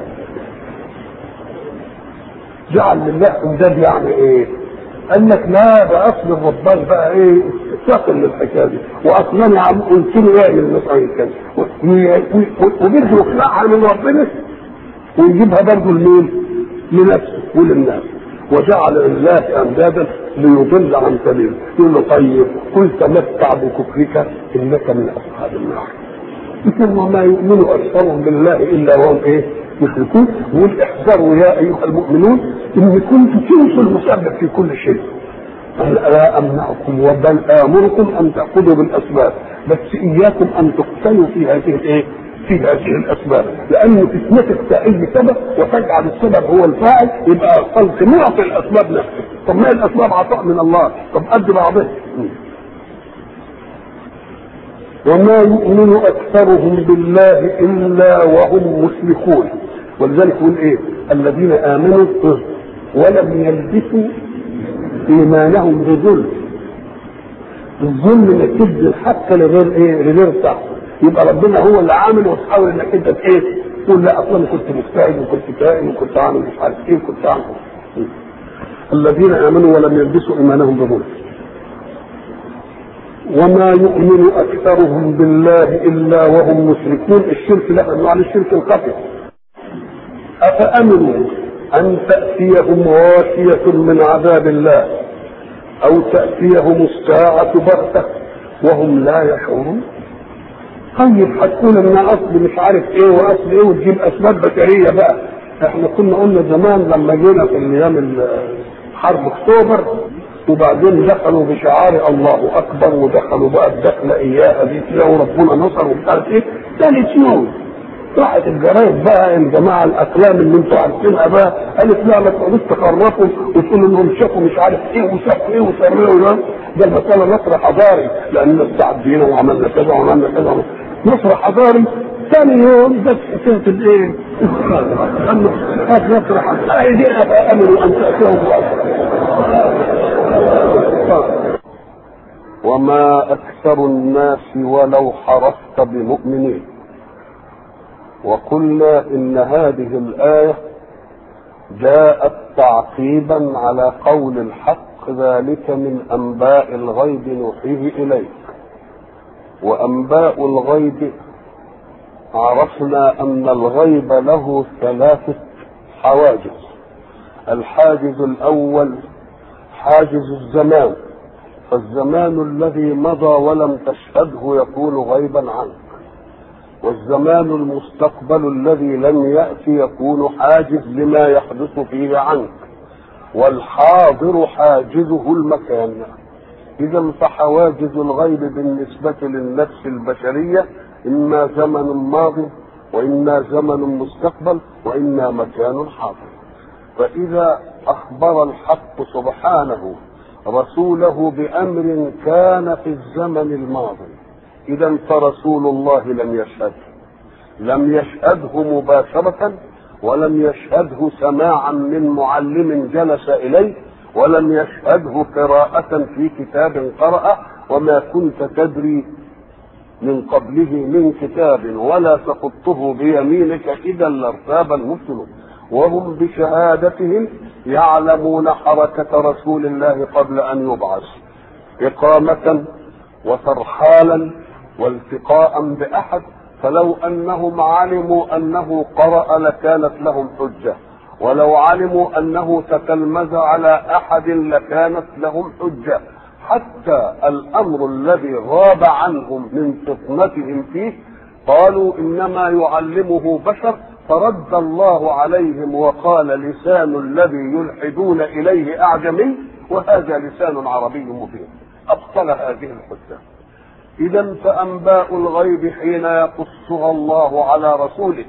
S1: جعل لله انداد يعني ايه؟ قال لك لا ده اصل الربان بقى ايه ثقل للحكايه دي واصلا يا عم قلت له يعمل مثلا كذا وبده يخلعها من ربنا ويجيبها برضه لمين؟ لنفسه وللناس وجعل لله اندادا ليضل عن سبيله يقول له طيب قل تمتع بكفرك انك من اصحاب النار يقول وما يؤمن اكثرهم بالله الا وهم ايه مشركون يقول احذروا يا ايها المؤمنون ان كنتم تنسوا المسبب في كل شيء أنا لا امنعكم وبل امركم ان تاخذوا بالاسباب بس اياكم ان تقتلوا في هذه الايه؟ في هذه الاسباب لان فتنتك كاي سبب وتجعل السبب هو الفاعل يبقى قلت معطي الاسباب نفسه طب ما الاسباب عطاء من الله طب قد بعضها وما يؤمن اكثرهم بالله الا وهم مشركون ولذلك يقول ايه الذين امنوا ولم يلبسوا ايمانهم بظلم الظلم انك تدي الحق لغير ايه لغير صح يبقى ربنا هو اللي عامل وتحاول انك انت ايه تقول لا اصلا كنت مجتهد وكنت كائن وكنت عامل مش عارف ايه وكنت عامل الذين امنوا ولم يلبسوا ايمانهم بظلم وما يؤمن اكثرهم بالله الا وهم مشركون الشرك لا انواع الشرك الخفي افامنوا ان تاتيهم غاشيه من عذاب الله او تاتيهم الساعه بغته وهم لا يشعرون طيب هتكون ان اصل مش عارف ايه واصل ايه وتجيب اسباب بشريه بقى احنا كنا قلنا زمان لما جينا في ايام حرب اكتوبر وبعدين دخلوا بشعار الله اكبر ودخلوا بقى الدخله اياها دي كده وربنا نصر ومش عارف ايه ثالث يوم راحت الجرايد بقى الجماعه الاقلام اللي انتوا عارفينها بقى قالت لا ما تقعدوش تخرفوا وتقولوا انهم شافوا مش عارف ايه وشافوا ايه وسمعوا ده ده المساله نصر حضاري لان استعدينا وعملنا كذا وعملنا كذا نصر حضاري ثاني يوم بس حكايه الايه؟ هات نصر حضاري دي امنوا ان تاتيهم وما اكثر الناس ولو حرصت بمؤمنين وقلنا ان هذه الايه جاءت تعقيبا على قول الحق ذلك من انباء الغيب نوحيه اليك وانباء الغيب عرفنا ان الغيب له ثلاثه حواجز الحاجز الاول حاجز الزمان فالزمان الذي مضى ولم تشهده يكون غيبا عنك والزمان المستقبل الذي لم يأتي يكون حاجز لما يحدث فيه عنك والحاضر حاجزه المكان إذا فحواجز الغيب بالنسبة للنفس البشرية إما زمن ماضي وإما زمن مستقبل وإما مكان حاضر فإذا أخبر الحق سبحانه رسوله بأمر كان في الزمن الماضي إذا فرسول الله لم يشهده لم يشهده مباشرة ولم يشهده سماعا من معلم جلس إليه ولم يشهده قراءة في كتاب قرأ وما كنت تدري من قبله من كتاب ولا تخطه بيمينك إذا لارتاب المبطلون وهم بشهادتهم يعلمون حركة رسول الله قبل أن يبعث إقامة وترحالا والتقاء بأحد فلو أنهم علموا أنه قرأ لكانت لهم حجة ولو علموا أنه تتلمذ على أحد لكانت لهم حجة حتى الأمر الذي غاب عنهم من فطنتهم فيه قالوا إنما يعلمه بشر فرد الله عليهم وقال لسان الذي يلحدون اليه اعجمي وهذا لسان عربي مبين ابطل هذه الحجه اذا فانباء الغيب حين يقصها الله على رسوله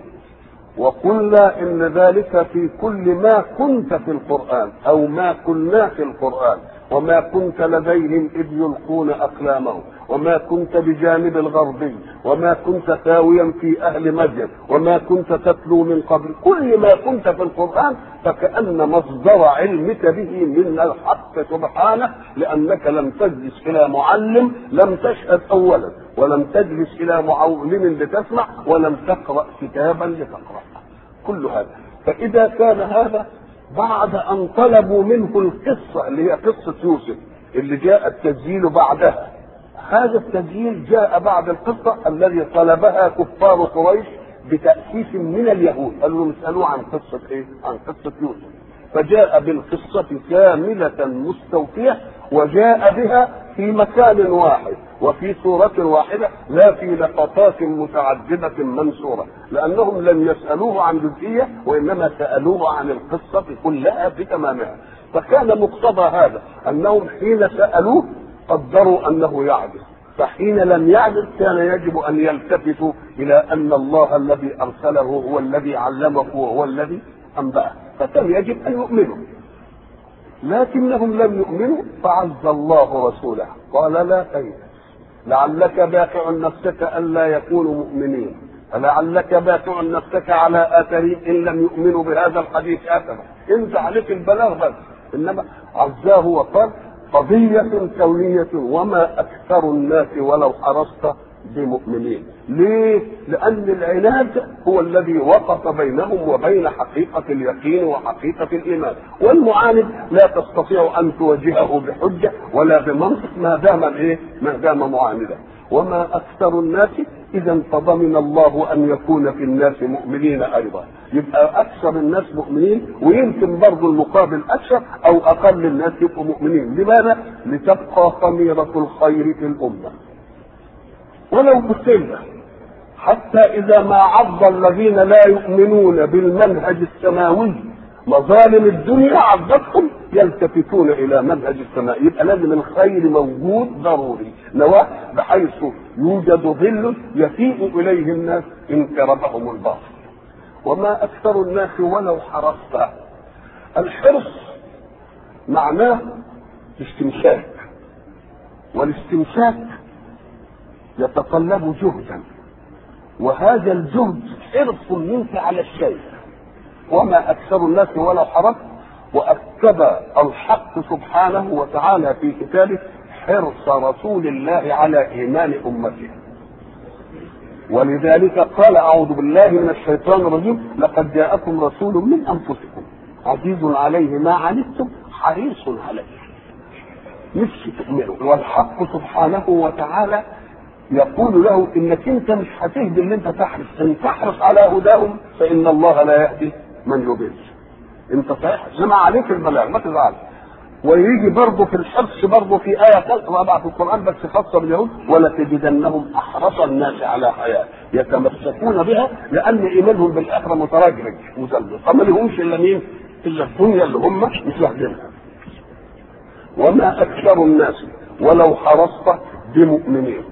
S1: وقلنا ان ذلك في كل ما كنت في القران او ما كنا في القران وما كنت لديهم اذ يلقون اقلامهم وما كنت بجانب الغربي وما كنت ثاويا في اهل مدين وما كنت تتلو من قبل كل ما كنت في القران فكان مصدر علمك به من الحق سبحانه لانك لم تجلس الى معلم لم تشهد اولا ولم تجلس الى معلم لتسمع ولم تقرا كتابا لتقرا كل هذا فاذا كان هذا بعد ان طلبوا منه القصه اللي هي قصه يوسف اللي جاء التسجيل بعدها هذا التسجيل جاء بعد القصه الذي طلبها كفار قريش بتاسيس من اليهود قالوا له اسالوه عن قصه ايه؟ عن قصه يوسف فجاء بالقصة كاملة مستوفية وجاء بها في مكان واحد وفي سورة واحدة لا في لقطات متعددة منصورة لأنهم لم يسألوه عن جزئية وإنما سألوه عن القصة كلها بتمامها فكان مقتضى هذا أنهم حين سألوه قدروا أنه يعجز فحين لم يعجز كان يجب أن يلتفتوا إلى أن الله الذي أرسله هو الذي علمه وهو الذي أنبأه فكان يجب أن يؤمنوا لكنهم لم يؤمنوا فعز الله رسوله قال لا تيأس لعلك باقع نفسك ألا يكونوا مؤمنين فلعلك باقع نفسك على آثارهم إن لم يؤمنوا بهذا الحديث أبدا أنت عليك البلاغ بس إنما عزاه وقال قضية كونية وما أكثر الناس ولو حرصت بمؤمنين ليه؟ لأن العناد هو الذي وقف بينهم وبين حقيقة اليقين وحقيقة الإيمان والمعاند لا تستطيع أن تواجهه بحجة ولا بمنطق ما دام إيه؟ ما دام معاندا وما أكثر الناس إذا فضمن الله أن يكون في الناس مؤمنين أيضا يبقى أكثر الناس مؤمنين ويمكن برضه المقابل أكثر أو أقل الناس يبقوا مؤمنين لماذا؟ لتبقى خميرة الخير في الأمة ولو بسلة حتى إذا ما عض الذين لا يؤمنون بالمنهج السماوي مظالم الدنيا عضتهم يلتفتون إلى منهج السماء يبقى لازم الخير موجود ضروري نواه بحيث يوجد ظل يفيء إليه الناس إن كربهم الباطل وما أكثر الناس ولو حرصت الحرص معناه استمساك والاستمساك يتطلب جهدا وهذا الجهد حرص منك على الشيء وما اكثر الناس ولو حرصت واكد الحق سبحانه وتعالى في كتابه حرص رسول الله على ايمان امته ولذلك قال اعوذ بالله من الشيطان الرجيم لقد جاءكم رسول من انفسكم عزيز عليه ما عنتم حريص عليه نفسي تؤمنوا والحق سبحانه وتعالى يقول له انك انت مش هتهدي اللي انت تحرص ان تحرص على هداهم فان الله لا يهدي من يضل انت صحيح انما عليك البلاغ ما تزعلش ويجي برضه في الحرص برضه في آية ثالثة رابعة في القرآن بس خاصة باليهود ولتجدنهم أحرص الناس على حياة يتمسكون بها لأن إيمانهم بالآخرة متراجرج مزلزل فما لهمش إلا مين؟ إلا الدنيا اللي هم مش واخدينها وما أكثر الناس ولو حرصت بمؤمنين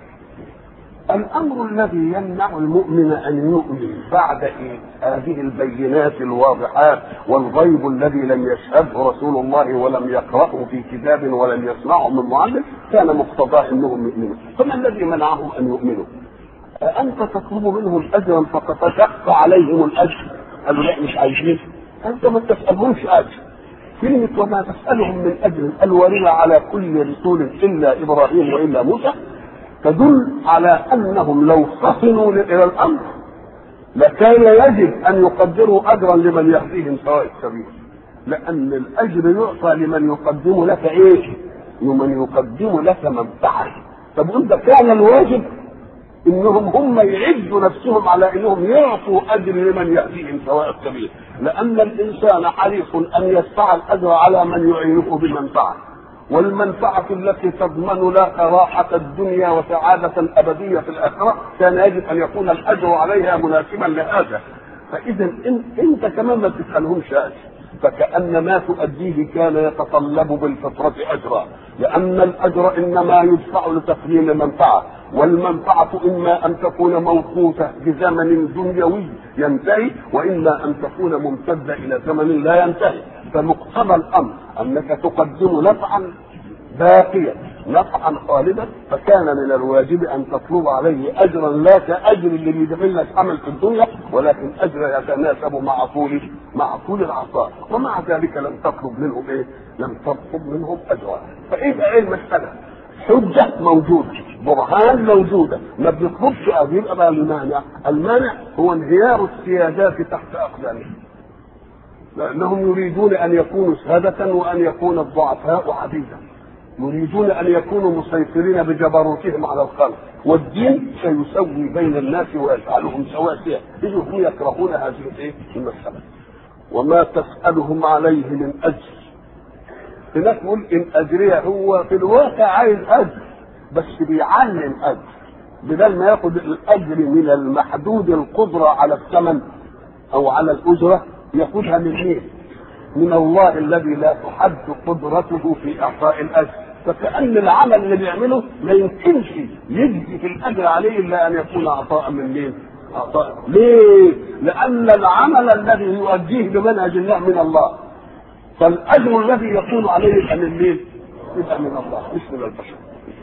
S1: الامر الذي يمنع المؤمن ان يؤمن بعد إيه؟ هذه البينات الواضحات والغيب الذي لم يشهده رسول الله ولم يقراه في كتاب ولم يسمعه من معلم كان مقتضاه انهم يؤمنوا فما الذي منعهم ان يؤمنوا انت تطلب منهم اجرا فتشق عليهم الاجر قالوا لا مش عايزين انت ما تسالهمش اجر كلمة وما تسألهم من أجر الوارثة على كل رسول إلا إبراهيم وإلا موسى تدل على انهم لو فطنوا الى الامر لكان يجب ان يقدروا اجرا لمن يهديهم سواء السبيل لان الاجر يعطى لمن يقدم لك ايه لمن يقدم لك منفعه طب انت كان الواجب انهم هم يعدوا نفسهم على انهم يعطوا اجر لمن يهديهم سواء السبيل لان الانسان حريص ان يدفع الاجر على من يعينه بمنفعه والمنفعة التي تضمن لك راحة الدنيا وسعادة أبدية في الآخرة كان يجب أن يكون الأجر عليها مناسبا لهذا فإذا إن أنت كمان ما تسألهمش أجر فكأن ما تؤديه كان يتطلب بالفطرة أجرا لأن الأجر إنما يدفع لتقليل المنفعة والمنفعة إما أن تكون موقوتة بزمن دنيوي ينتهي وإما أن تكون ممتدة إلى زمن لا ينتهي فمقتضى الأمر أنك تقدم نفعا باقيا نفعا خالدا فكان من الواجب ان تطلب عليه اجرا لا كاجر اللي بيدخل لك عمل في الدنيا ولكن اجر يتناسب مع طول مع طول العطاء ومع ذلك لم تطلب منهم ايه؟ لم تطلب منهم اجرا فايه ايه المساله؟ حجة موجودة برهان موجودة ما بنطلبش أو يبقى بقى المانع المانع هو انهيار السيادات تحت أقدامهم لأنهم يريدون أن يكونوا سادة وأن يكون الضعفاء عبيدا يريدون ان يكونوا مسيطرين بجبروتهم على الخلق والدين سيسوي بين الناس ويجعلهم سواسية اذ هم يكرهون هذه الايه المسألة وما تسألهم عليه من أجر هناك يقول إن أجري هو في الواقع عايز أجر بس بيعلم أجر بدل ما ياخد الأجر من المحدود القدرة على الثمن أو على الأجرة ياخدها من مين؟ من الله الذي لا تحد قدرته في إعطاء الأجر فكأن العمل اللي بيعمله ما يمكنش يجزي في الأجر عليه إلا أن يكون عطاء من مين؟ عطاء ليه؟ لأن العمل الذي يؤديه بمنهج الله من الله فالأجر الذي يكون عليه يبقى من مين؟ يبقى من الله مش من البشر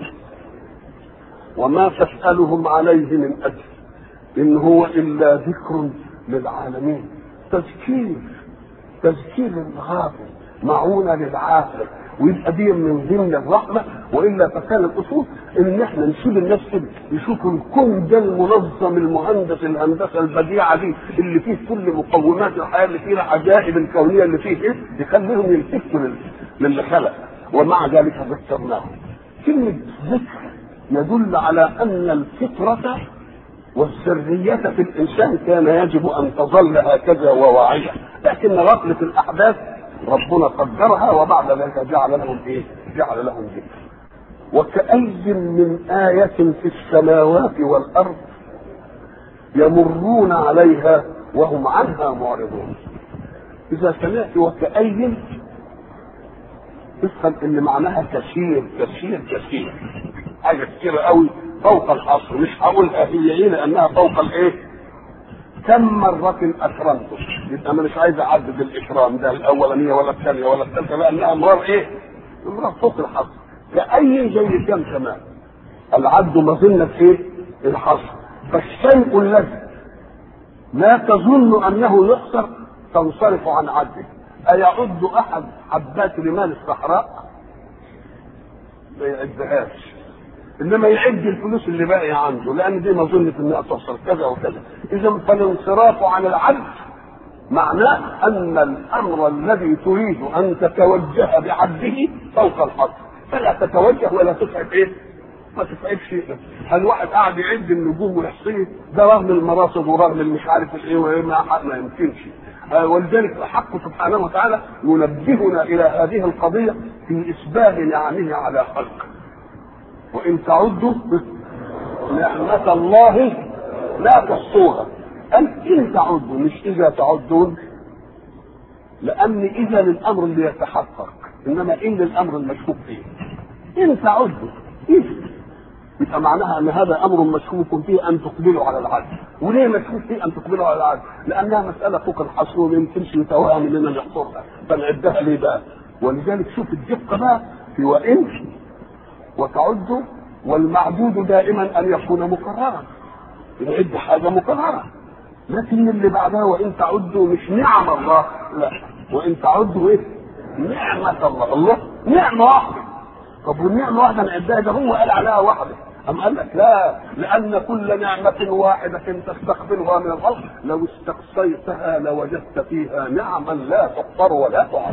S1: وما تسألهم عليه من أجر إن هو إلا ذكر للعالمين تذكير تذكير للغافل معونة للعاقل ويبقى دي من ضمن الرحمة وإلا فكان الأصول إن إحنا نسيب الناس كده يشوفوا الكون ده المنظم المهندس الهندسة البديعة دي اللي فيه كل مقومات الحياة اللي فيه العجائب الكونية اللي فيه إيه يخليهم يلتفتوا لل- للي خلق ومع ذلك ذكرناهم كلمة ذكر يدل على أن الفطرة والسرية في الإنسان كان يجب أن تظل هكذا وواعية لكن غفلة الأحداث ربنا قدرها وبعد ذلك جعل لهم إيه؟ جعل لهم ذكر وكأي من آية في السماوات والأرض يمرون عليها وهم عنها معرضون إذا سمعت وكأي افهم ان معناها كثير كثير كثير حاجه كثيره قوي فوق الحصر مش هقولها هي ايه لانها فوق الايه كم مرة أكرمته يبقى أنا مش عايز أعدد الإكرام ده الأولانية ولا الثانية ولا الثالثة لأنها أمرار إيه؟ أمرار فوق الحصر كأي زي كم كمان العد مظنة إيه؟ الحصر فالشيء الذي لا تظن أنه يحصر تنصرف عن عده أيعد أحد حبات رمال الصحراء؟ ما يعدهاش انما يعد الفلوس اللي باقيه عنده لان دي مظنه انها تحصل كذا وكذا اذا فالانصراف عن العبد معناه ان الامر الذي تريد ان تتوجه بعبده فوق الحظ فلا تتوجه ولا تتعب ايه؟ ما تتعبش هل واحد قاعد يعد النجوم ويحصيه ده رغم المراصد ورغم المش عارف الايه وايه ما, ما يمكنش آه ولذلك الحق سبحانه وتعالى ينبهنا الى هذه القضيه في اسباغ نعمه على خلقه وان تعدوا نعمة الله لا تحصوها قال ان تعدوا مش اذا تعدون لان اذا للامر اللي يتحقق انما ان للامر المشكوك فيه ان تعدوا إيه؟ يبقى معناها ان هذا امر مشكوك فيه ان تقبلوا على العدل وليه مشكوك فيه ان تقبلوا على العدل لانها مساله فوق الحصر وما يمكنش يتوهم اننا نحصرها فنعدها ليه بقى ولذلك شوف الدقه بقى في وان وتعد والمعدود دائما ان يكون مكررا نعد حاجه مكرره لكن اللي بعدها وان تعدوا مش نعم الله لا وان تعدوا ايه نعمة الله الله نعمة واحدة طب والنعمة واحدة نعدها ده هو قال عليها واحدة أم قال لك لا لأن كل نعمة واحدة تستقبلها من الخلق لو استقصيتها لوجدت فيها نعما لا تحصر ولا تعد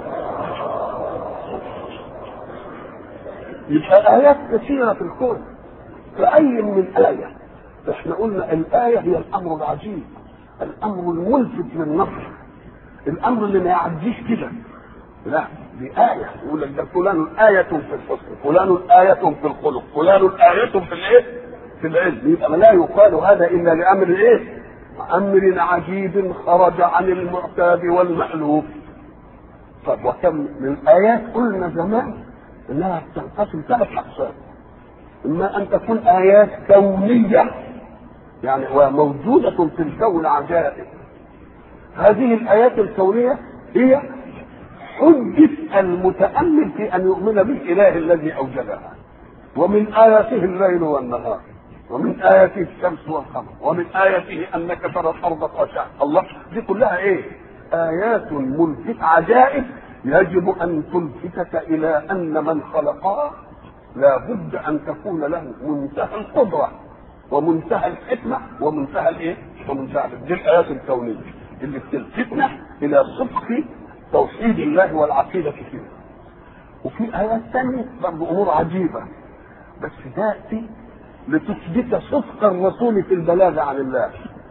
S1: يبقى آيات كثيرة في الكون فأي من آية احنا قلنا الآية هي الأمر العجيب الأمر الملفت للنظر الأمر اللي ما يعديش كده لا دي آية يقول لك ده فلان آية في الحسن فلان آية في الخلق فلان آية في الإيه؟ في العلم يبقى لا يقال هذا إلا لأمر إيه؟ أمر عجيب خرج عن المعتاد والمألوف طب وكم من آيات قلنا زمان انها تنقسم ثلاث اقسام اما ان تكون ايات كونيه يعني وموجوده في الكون عجائب هذه الايات الكونيه هي حجة المتأمل في أن يؤمن بالإله الذي أوجدها ومن آياته الليل والنهار ومن آياته الشمس والقمر ومن آياته أنك ترى الأرض خاشعة الله دي كلها إيه؟ آيات ملفتة عجائب يجب ان تلفتك الى ان من خلقها لا بد ان تكون له منتهى القدره ومنتهى الحكمه ومنتهى الايه؟ ومنتهى دي الايات الكونيه اللي بتلفتنا الى صدق توحيد الله والعقيده فيه. وفي ايات ثانيه برضه امور عجيبه بس تاتي لتثبت صدق الرسول في البلاغ عن الله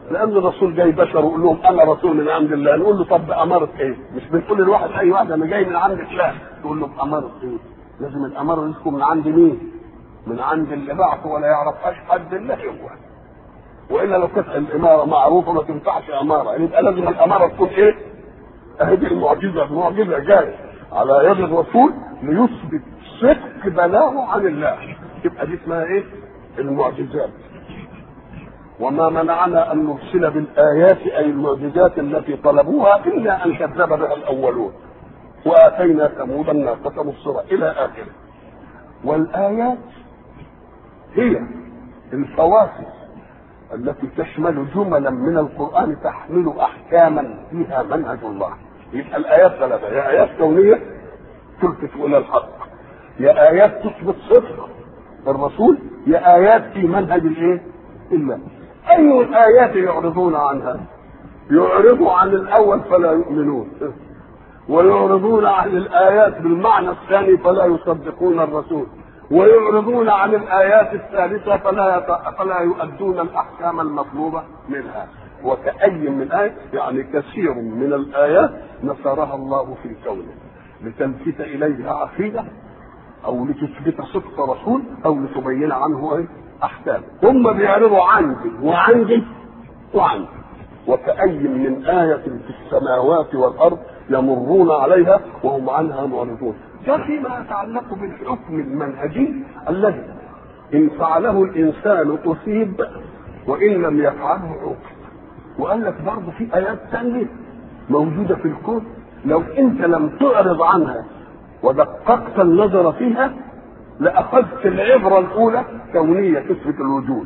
S1: لان الرسول جاي بشر ويقول لهم انا رسول من عند الله نقول له طب اماره ايه؟ مش بنقول للواحد اي واحد انا جاي من عند الله تقول له اماره ايه؟ لازم الاماره دي تكون من عند مين؟ من عند اللي بعثه ولا يعرفهاش حد الا هو والا لو كانت الاماره معروفه ما تنفعش اماره يبقى لازم الاماره تكون ايه؟ اهي دي المعجزه المعجزه جايه على يد الرسول ليثبت صدق بلاغه عن الله يبقى دي اسمها ايه؟ المعجزات وما منعنا ان نرسل بالايات اي المعجزات التي طلبوها الا ان كذب بها الاولون واتينا ثمود الناقه مبصره الى اخره والايات هي الفواصل التي تشمل جملا من القران تحمل احكاما فيها منهج الله يبقى الايات ثلاثه يا ايات كونيه تلفت الى الحق يا ايات تثبت صدق الرسول يا ايات في منهج الايه؟ الله اي الايات يعرضون عنها؟ يعرضوا عن الاول فلا يؤمنون ويعرضون عن الايات بالمعنى الثاني فلا يصدقون الرسول ويعرضون عن الايات الثالثه فلا فلا يؤدون الاحكام المطلوبه منها وكأي من آية يعني كثير من الآيات نصرها الله في كونه لتلفت إليها عقيدة أو لتثبت صدق رسول أو لتبين عنه إيه؟ أحكام هم بيعرضوا عندي وعندي وعندي وكأي من آية في السماوات والأرض يمرون عليها وهم عنها معرضون ده فيما يتعلق بالحكم المنهجي الذي إن فعله الإنسان أصيب وإن لم يفعله عوقب وقال لك برضه في آيات ثانية موجودة في الكون لو أنت لم تعرض عنها ودققت النظر فيها لأخذت العبرة الأولى كونية تثبت الوجود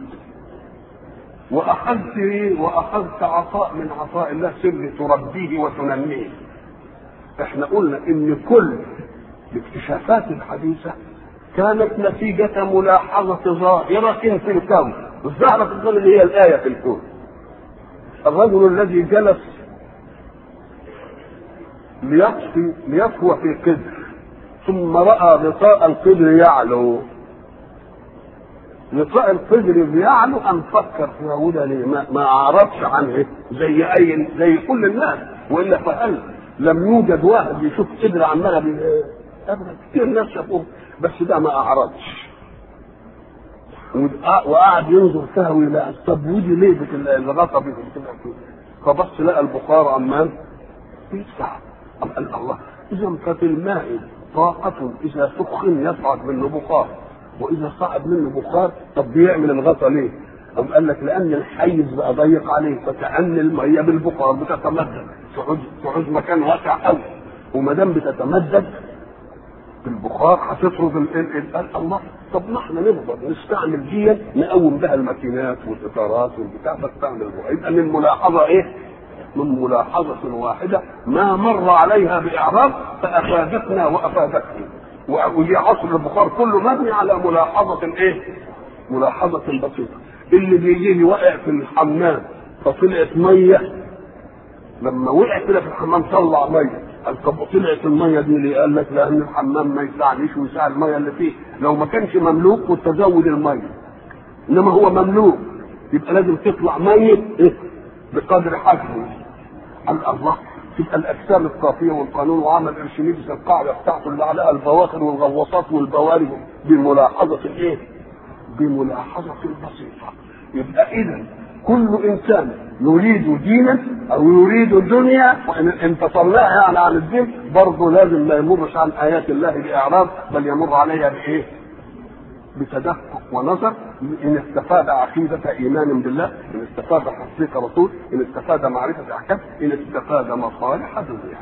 S1: وأخذت إيه؟ وأخذت عطاء من عطاء الله سر تربيه وتنميه احنا قلنا ان كل الاكتشافات الحديثة كانت نتيجة ملاحظة ظاهرة في الكون الظاهرة في الكون اللي هي الآية في الكون الرجل الذي جلس ليطفي ليطوى في قدر ثم رأى غطاء القدر يعلو غطاء القدر بيعلو أم فكر في وده ليه ما, ما أعرضش عنه زي أي زي كل الناس وإلا فهل لم يوجد واحد يشوف قدر عمالة ابدا كتير ناس شافوه بس ده ما اعرضش وقعد ينظر سهوي لا طب ودي ليه الغطا بتبقى كده فبص لقى البخار عمال يسع قال الله اذا ففي الماء طاقة اذا سخن يصعد منه بخار واذا صعد منه بخار طب بيعمل الغطا ليه؟ قام قال لك لان الحيز بقى ضيق عليه فكأن الميه بالبخار بتتمدد تعوز مكان واسع قوي وما دام بتتمدد بالبخار هتطرد قال الله طب ما احنا نفضل نستعمل دي نقوم بها الماكينات والاطارات والبتاع فاستعمل البخار يبقى من ملاحظه ايه؟ من ملاحظة واحدة ما مر عليها بإعراب فأفادتنا وأفادتني ودي عصر البخار كله مبني على ملاحظة ايه؟ ملاحظة بسيطة اللي بيجي لي واقع في الحمام فطلعت مية لما وقع كده في الحمام طلع مية قال طب طلعت الميه دي ليه؟ قال لك لان الحمام ما يساعدنيش ويساعد الميه اللي فيه، لو ما كانش مملوك كنت ازود الميه. انما هو مملوك يبقى لازم تطلع ميه إيه؟ بقدر حجمه. قال الله تبقى الاجسام الصافيه والقانون وعمل ارشميدس القاعده بتاعته اللي عليها البواخر والغواصات والبوارج بملاحظه الايه؟ بملاحظه بسيطه. يبقى اذا كل انسان يريد دينا او يريد دنيا وان انفصلناها يعني عن الدين برضه لازم ما يمرش عن ايات الله باعراض بل يمر عليها بايه؟ بتدقق ونظر ان استفاد عقيده ايمان بالله ان استفاد تصديق رسول ان استفاد معرفه احكام ان استفاد مصالح دنيا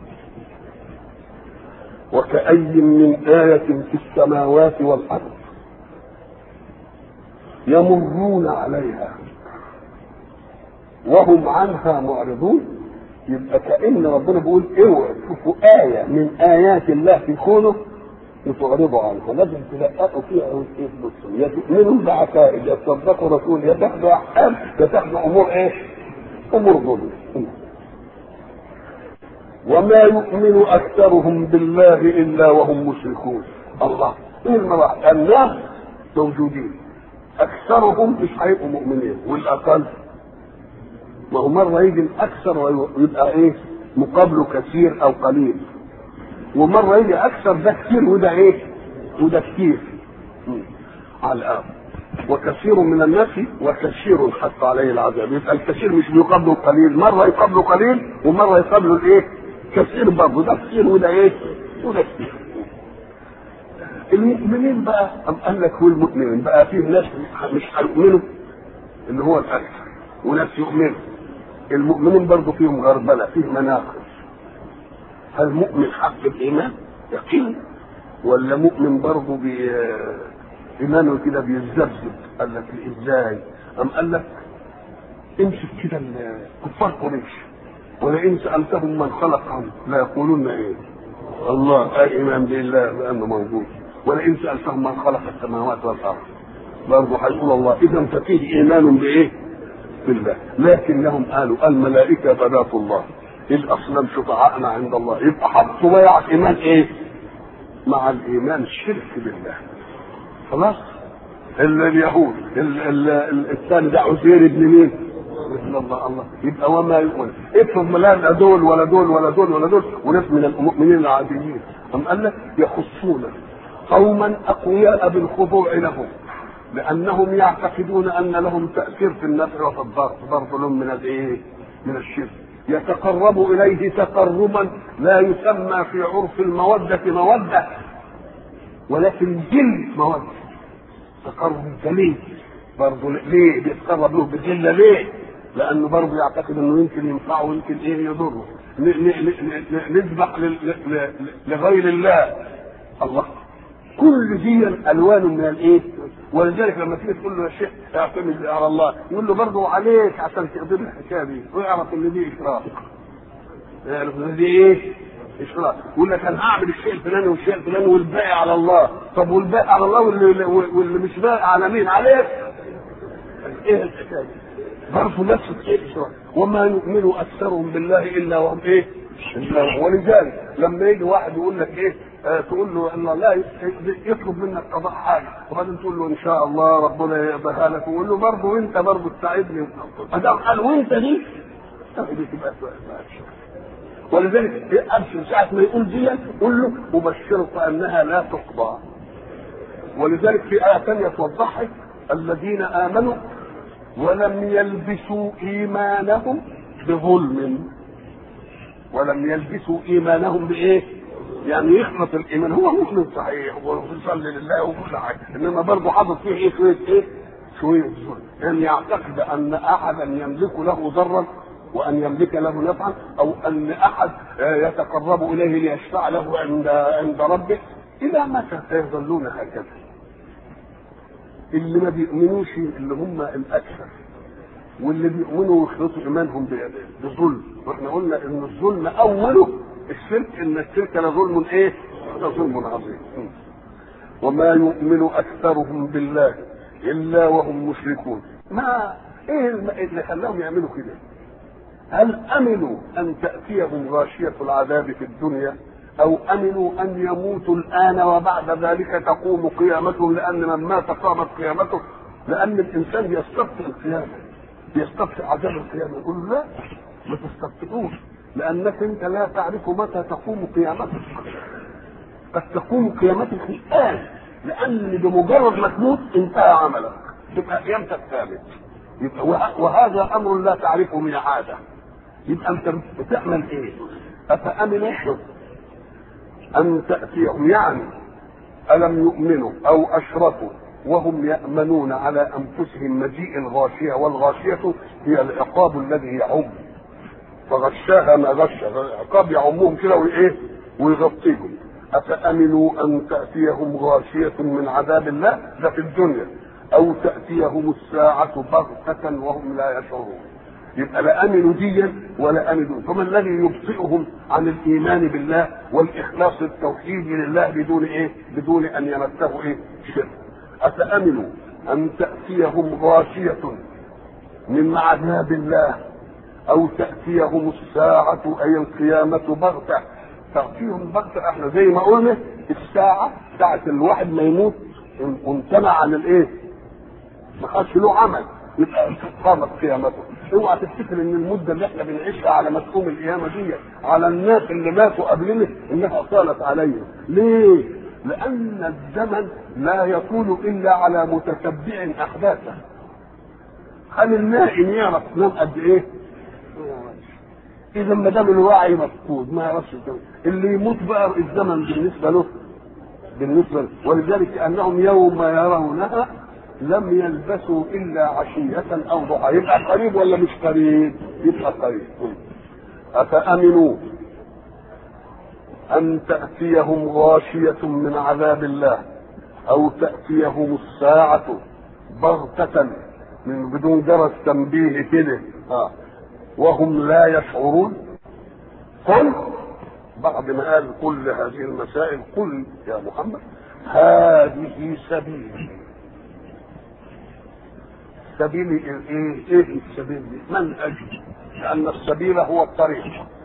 S1: وكأي من آية في السماوات والأرض يمرون عليها وهم عنها معرضون يبقى كأن ربنا بيقول اوعوا تشوفوا آية من آيات الله في كونه وتعرضوا عنها لازم تلقطوا فيها وتثبتوا يا تؤمنوا بعقائد يصدقوا رسول يا تاخدوا أحكام يا تاخدوا أمور إيه؟ أمور ظلم وما يؤمن أكثرهم بالله إلا وهم مشركون الله إيه المراحل الناس موجودين أكثرهم مش هيبقوا مؤمنين والأقل ما هو مره يجي الاكثر ويبقى ايه مقابله كثير او قليل ومره يجي اكثر ده كثير وده ايه وده كثير مم. على الآن وكثير من الناس وكثير حق عليه العذاب يبقى الكثير مش بيقابله القليل مره يقابله قليل ومره يقابله الايه كثير برضه ده كثير وده ايه وده كثير المؤمنين بقى أم قال لك هو المؤمنين بقى فيه ناس مش هيؤمنوا اللي هو الاكثر وناس يؤمنوا المؤمنين برضه فيهم غربله فيه مناقص هل مؤمن حق الايمان يقين ولا مؤمن برضه بي ايمانه كده بيتذبذب قال لك ازاي ام قال لك امسك كده كفار قريش ولئن سالتهم من خلقهم لا يقولون ايه الله اي ايمان بالله بانه موجود ولئن سالتهم من خلق السماوات والارض برضه هيقول الله اذا ففيه ايمان بايه بالله لكنهم قالوا الملائكه بنات الله الاصنام شفعاءنا عند الله يبقى حطوا بيع ايمان ايه مع الايمان الشرك بالله خلاص اليهود الثاني ده عزير ابن مين؟ ابن الله الله يبقى وما يؤمن افرض لا دول ولا دول ولا دول ولا دول وناس من المؤمنين العاديين أم قال لك يخصون قوما أقوياء بالخضوع لهم لأنهم يعتقدون أن لهم تأثير في النفع وفي الضر برضه لهم من الإيه؟ من الشرك يتقرب إليه تقربا لا يسمى في عرف المودة مودة ولكن جل مودة تقرب جليل برضه ليه بيتقرب له بجلة ليه؟ لأنه برضه يعتقد إنه يمكن ينفعه ويمكن إيه يضره نذبح لغير الله الله كل دي الوان من الايه؟ ولذلك لما تيجي تقول له يا شيخ اعتمد على الله يقول له برضه عليك عشان تقدر الحكايه دي ويعرف ان دي اشراك. يعرف ان دي ايه؟ اشراك يقول لك انا هعمل الشيء الفلاني والشيء الفلاني والباقي على الله طب والباقي على الله واللي, واللي مش باقي على مين؟ عليك؟ ايه الحكايه دي؟ برضه نفس الشيء اشراك وما يؤمن اكثرهم بالله الا وهم ايه؟ ولذلك لما يجي واحد يقول لك ايه آه تقول له ان الله يطلب منك قضاء حاجه وبعدين تقول له ان شاء الله ربنا يقضيها لك ويقول له برضه وانت برضه تساعدني ادام قال وانت دي دي تبقى ولذلك ابشر ساعه ما يقول دي قول له ابشرك انها لا تقضى ولذلك في ايه ثانيه توضحها الذين امنوا ولم يلبسوا ايمانهم بظلم ولم يلبسوا ايمانهم بايه؟ يعني يخلط الايمان هو مؤمن صحيح ويصلي لله وكل حاجه انما برضه حاطط فيه ايه شويه ايه؟ شويه ظلم ان يعتقد ان احدا يملك له ضرا وان يملك له نفعا او ان احد يتقرب اليه ليشفع له عند عند ربه الى متى سيظلون هكذا؟ اللي ما بيؤمنوش اللي هم الاكثر واللي بيؤمنوا ويخلطوا ايمانهم بظلم واحنا قلنا ان الظلم اوله الشرك ان الشرك لظلم ايه؟ لظلم عظيم وما يؤمن اكثرهم بالله الا وهم مشركون ما ايه اللي خلاهم يعملوا كده؟ هل امنوا ان تاتيهم غاشيه العذاب في الدنيا او امنوا ان يموتوا الان وبعد ذلك تقوم قيامتهم لان من مات قامت قيامته لان الانسان يستبطئ القيامه يستبطئ عذاب القيامة يقول لا ما تستبطئوش لأنك أنت لا تعرف متى تقوم قيامتك قد تقوم قيامتك الآن لأن بمجرد ما تموت انتهى عملك تبقى قيامتك ثابت يبقى وهذا أمر لا تعرفه من عادة يبقى أنت بتعمل إيه؟ أفأمنوا أن تأتيهم يعني ألم يؤمنوا أو أشركوا وهم يأمنون على أنفسهم مجيء الغاشية والغاشية هي العقاب الذي يعم فغشاها ما غش العقاب يعمهم كده وإيه ويغطيهم أفأمنوا أن تأتيهم غاشية من عذاب الله ده في الدنيا أو تأتيهم الساعة بغتة وهم لا يشعرون يبقى لا امنوا ديا ولا امنوا فما الذي يبطئهم عن الايمان بالله والاخلاص التوحيدي لله بدون ايه؟ بدون ان يمسه ايه؟ شرك. أفأمنوا أن تأتيهم غاشية من عذاب الله أو تأتيهم الساعة أي القيامة بغتة تأتيهم بغتة احنا زي ما قلنا الساعة ساعة الواحد ما يموت وامتنع عن الايه؟ ما خدش له عمل يبقى قامت قيامته اوعى تفتكر ان المده اللي احنا بنعيشها على مفهوم القيامه دي على الناس اللي ماتوا قبلنا انها طالت عليهم ليه لان الزمن لا يطول الا على متتبع احداثه هل النائم يعرف نام قد ايه اذا ما دام الوعي مفقود ما يعرفش الزمن اللي يموت بقى الزمن بالنسبه له بالنسبه له ولذلك كانهم يوم يرونها لم يلبثوا الا عشيه او ضحى يبقى قريب ولا مش قريب؟ يبقى قريب افامنوا ان تاتيهم غاشيه من عذاب الله او تاتيهم الساعه بغته من بدون جرس تنبيه كده آه. وهم لا يشعرون قل بعد ما قال كل هذه المسائل قل يا محمد هذه سبيلي سبيلي ايه ايه السبيل دي منهج لان السبيل هو الطريق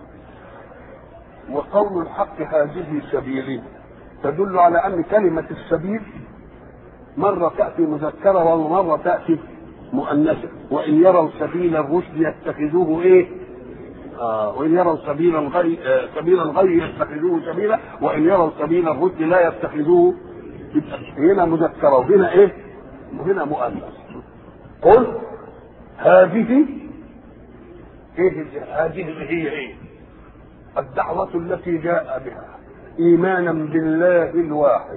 S1: وقول الحق هذه سبيلي تدل على ان كلمه السبيل مره تاتي مذكره ومره تاتي مؤنثه وان يروا سبيل الرشد يتخذوه ايه آه وان يروا سبيل الغي آه سبيل الغي يتخذوه سبيلا وان يروا سبيل الرشد لا يتخذوه هنا مذكره وهنا ايه وهنا مؤنث قل هذه ايه هذه هي ايه الدعوة التي جاء بها إيمانا بالله الواحد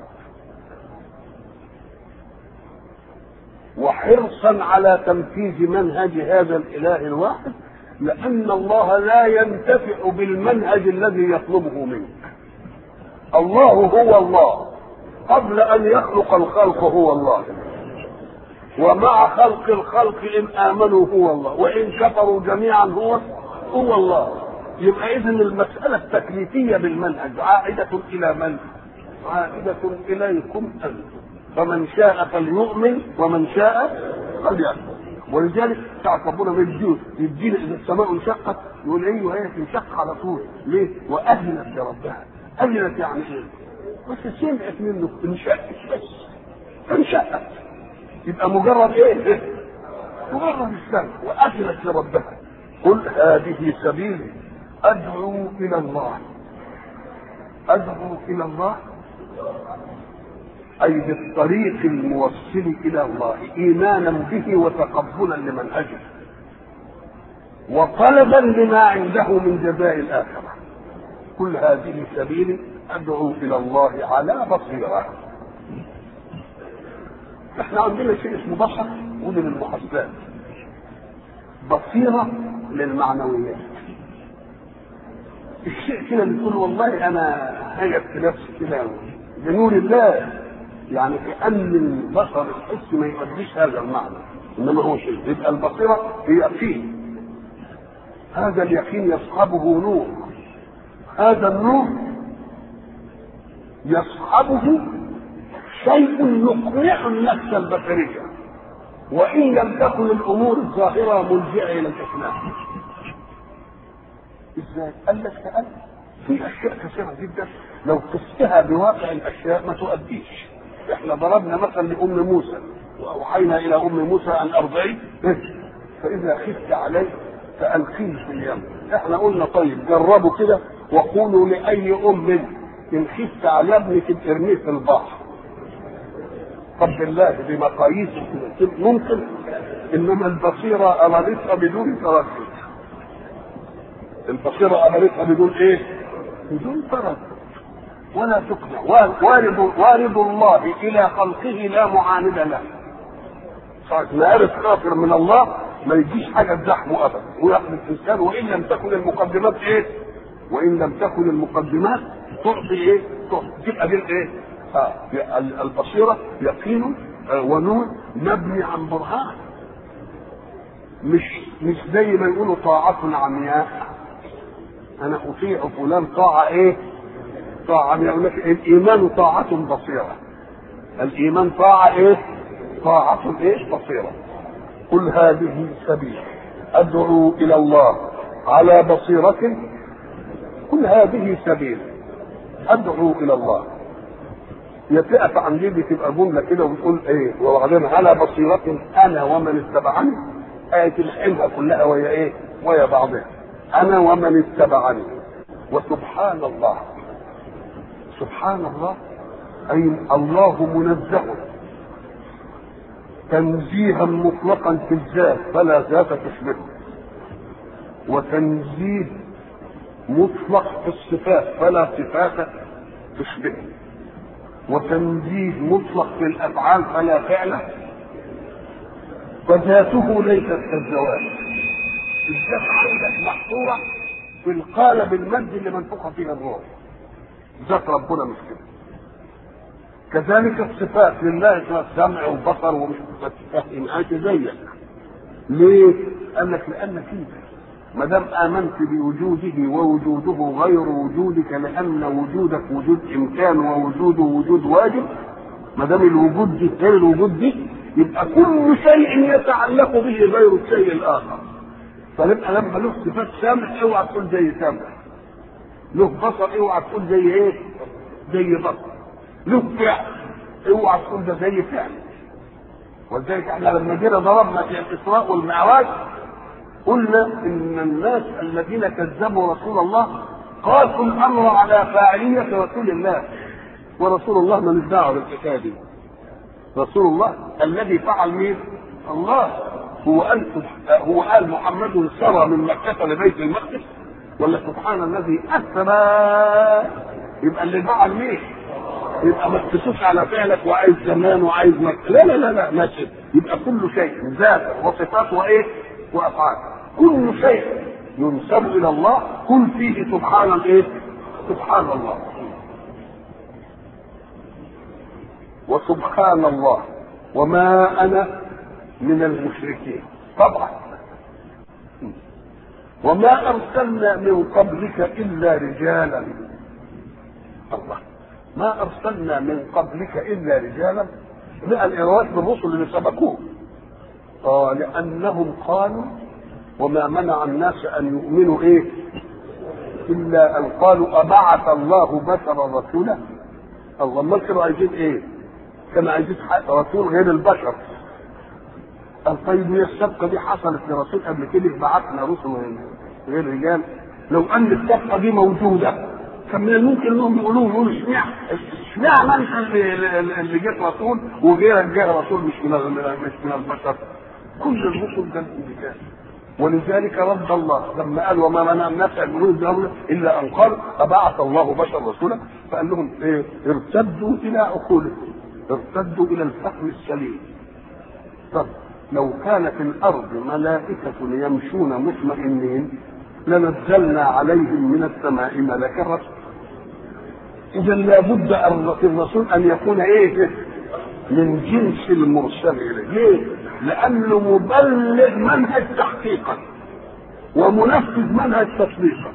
S1: وحرصا على تنفيذ منهج هذا الإله الواحد لأن الله لا ينتفع بالمنهج الذي يطلبه منك الله هو الله قبل أن يخلق الخلق هو الله ومع خلق الخلق إن آمنوا هو الله وإن كفروا جميعا هو هو الله يبقى إذن المسألة التكليفية بالمنهج عائدة إلى من؟ عائدة إليكم أنتم فمن شاء فليؤمن ومن شاء فليكفر ولذلك ساعة ربنا ما يدينا يدينا إذا السماء انشقت يقول أيوه هي تنشق على طول ليه؟ وأذنت لربها أذنت يعني إيه؟ بس سمعت منه انشقت بس انشقت يبقى مجرد ايه؟ مجرد السمع واذنت لربها قل هذه سبيلي ادعو الى الله ادعو الى الله اي بالطريق الموصل الى الله ايمانا به وتقبلا لمنهجه وطلبا لما عنده من جزاء الاخره كل هذه سبيلي ادعو الى الله على بصيره احنا عندنا شيء اسمه بصر ودي للمحاسبات بصيره للمعنويات الشيء كده بتقول والله انا هجد في نفسي كده بنور الله يعني كان البصر الحس ما يؤديش هذا المعنى انما هو شيء يبقى البصيره هي يقين هذا اليقين يصحبه نور هذا النور يصحبه شيء يقنع النفس البشريه وان لم تكن الامور الظاهره ملجئه الى الاقناع ازاي؟ قال لك سأل في اشياء كثيره جدا لو قستها بواقع الاشياء ما تؤديش احنا ضربنا مثلا لام موسى واوحينا الى ام موسى ان ارضعي فاذا خفت عليه فالقيه في اليم احنا قلنا طيب جربوا كده وقولوا لاي ام ان خفت على ابنك ارميه في البحر طب بالله بمقاييس كده ممكن انما البصيره امرتها بدون تردد البصيره امرتها بدون ايه؟ بدون تردد ولا تقنع وارد وارد الله الى خلقه لا معاند له ساعة ما عرف كافر من الله ما يجيش حاجه تزحمه ابدا وياخذ الانسان وان لم تكن المقدمات ايه؟ وان لم تكن المقدمات تعطي ايه؟ تعطي تبقى دي الايه؟ آه. البصيره يقين آه ونور مبني عن برهان مش مش زي ما يقولوا طاعة عمياء انا اطيع فلان طاعة ايه؟ طاعة عمياء يقول لك الايمان طاعة بصيرة الايمان طاعة ايه؟ طاعة ايه؟ بصيرة قل هذه سبيل ادعو الى الله على بصيرة قل هذه سبيل ادعو الى الله هي تقف عن دي تبقى جمله كده وتقول ايه وبعدين على بصيرة انا ومن اتبعني آية الحلوة كلها وهي إيه؟ وهي بعضها أنا ومن اتبعني وسبحان الله سبحان الله أي الله منزه تنزيها مطلقا في الذات فلا ذات تشبهه وتنزيه مطلق في الصفات فلا صفات تشبهه وتنزيه مطلق في الافعال فلا فعل فذاته ليست كالزواج الذات عندك محصوره في القالب المد اللي منفوخه فيها الروح ذات ربنا مش كده كذلك الصفات لله السمع والبصر ومش متفهم انت زيك ليه؟ قال لك لانك انت ما دام امنت بوجوده ووجوده غير وجودك لان وجودك وجود امكان ووجوده وجود واجب ما دام الوجود دي غير الوجود دي يبقى كل شيء يتعلق به غير الشيء الاخر فنبقى لما له صفات سامع اوعى تقول زي سامع له بصر اوعى تقول زي ايه؟ زي بصر له فعل اوعى تقول ده زي فعل ولذلك احنا لما جينا ضربنا في الاسراء والمعراج قلنا ان الناس الذين كذبوا رسول الله قاسوا الامر على فاعليه رسول الله ورسول الله من دعوه بالحكايه دي رسول الله الذي فعل مين؟ الله هو قال هو قال محمد سرى من مكة لبيت المقدس ولا سبحان الذي أسرى يبقى اللي فعل مين؟ يبقى ما تقصوش على فعلك وعايز زمان وعايز مكة لا لا لا لا ماشي يبقى كل شيء ذات وصفات وايه؟ وافعال كل شيء ينسب الى الله كل فيه سبحان الايه؟ سبحان الله وسبحان الله وما انا من المشركين طبعا وما ارسلنا من قبلك الا رجالا الله ما ارسلنا من قبلك الا رجالا لا الارواح بالرسل اللي سبقوه اه لانهم قالوا وما منع الناس ان يؤمنوا ايه الا ان قالوا ابعث الله بشرا رسولا الله ما كانوا عايزين ايه كانوا عايزين رسول غير البشر قال طيب هي السبقه دي حصلت لرسول قبل كده بعثنا رسل غير رجال لو ان السبقه دي موجوده كان من الممكن انهم يقولوا يقولوا اشمعنى اشمعنى انت اللي, اللي جيت رسول وغيرك جاء رسول مش من مش من البشر كل الرسل ده الانتكاس ولذلك رد الله لما قال وما منع الناس ان يقولوا الا ان قال ابعث الله بشر رسولا فقال لهم ايه ارتدوا الى عقولهم ارتدوا الى الفهم السليم طب لو كان في الارض ملائكه يمشون مطمئنين لنزلنا عليهم من السماء ملكا رسولا اذا لابد ان في الرسول ان يكون ايه من جنس المرسل اليه ليه لانه مبلغ منهج تحقيقا ومنفذ منهج تطبيقا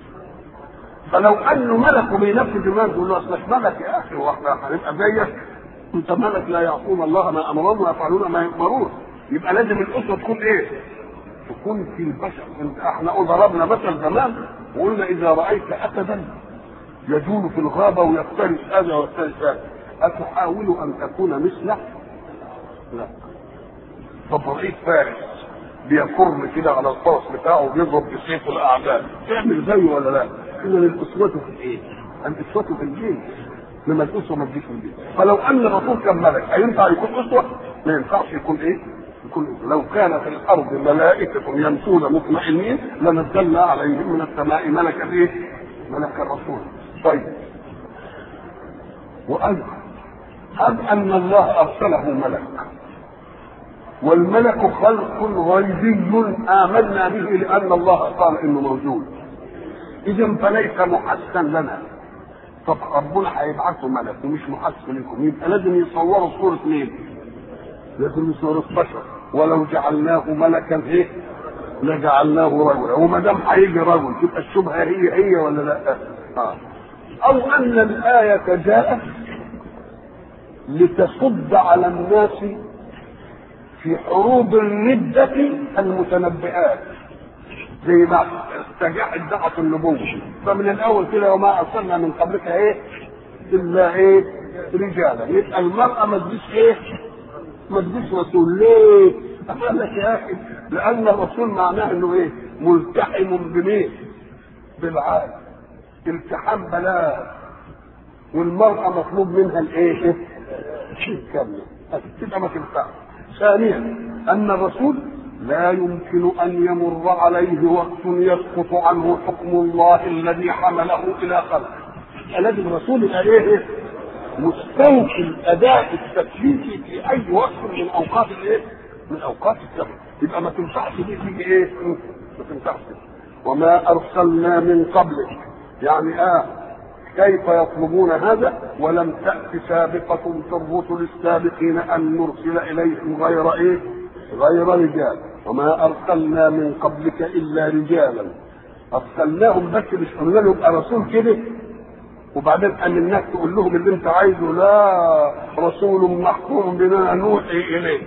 S1: فلو انه ملك وبينفذ المنهج يقول له اصلك ملك يا اخي واحنا هنبقى زيك انت ملك لا يعصون الله ما امرهم ويفعلون ما يؤمرون يبقى لازم الاسره تكون ايه؟ تكون في البشر احنا ضربنا مثل زمان وقلنا اذا رايت اسدا يجول في الغابه ويفترس هذا ويفترس هذا اتحاول ان تكون مثله؟ لا طب رايت فارس بيفر كده على الفرس بتاعه وبيضرب بسيفه الاعداء تعمل زيه ولا لا؟ اذا الاسوه في ايه؟ الاسوه في الجنس لما الاسوه ما تجيش في الجنس فلو ان الرسول كان ملك هينفع يكون اسوه؟ ما ينفعش يكون ايه؟ يكون لو كان في الارض ملائكه يمشون مطمئنين لنزلنا عليهم من السماء ملكا ايه؟ ملك الرسول طيب وايضا هب ان الله ارسله ملك والملك خلق غيبي آمنا به لأن الله قال إنه موجود إذا فليس محسن لنا طب ربنا هيبعثه ملك ومش محسن لكم يبقى لازم يصوروا صورة مين؟ لازم يصوروا بشر ولو جعلناه ملكا ايه؟ لجعلناه رجلا وما دام هيجي رجل تبقى الشبهه هي هي ولا لا؟ آه. أو أن الآية جاءت لتصد على الناس في حروب الردة المتنبئات زي ما استجاحت دعوة النبوة فمن الأول كده وما أرسلنا من قبلك إيه إلا إيه رجالا يبقى المرأة ما تجيش إيه ما تجيش رسول ليه؟ قال لك يا اخي لان الرسول معناه انه ايه ملتحم بمين بالعالم التحام بلاغ والمرأة مطلوب منها الايه شيء كامل تبقى ما تنفعش ثانيا ان الرسول لا يمكن ان يمر عليه وقت يسقط عنه حكم الله الذي حمله الى خلقه لازم الرسول يبقى ايه مستوفي الاداء التكليفي في اي وقت من اوقات الايه؟ من اوقات السفر يبقى ما تنفعش دي تيجي ايه؟ ما تنفعش وما ارسلنا من قبلك يعني اه كيف يطلبون هذا ولم تأت سابقة في الرسل السابقين أن نرسل إليهم غير إيه؟ غير رجال وما أرسلنا من قبلك إلا رجالا أرسلناهم بس مش قلنا لهم يبقى رسول كده وبعدين قال الناس تقول لهم اللي انت عايزه لا رسول محكوم بما نوحي اليه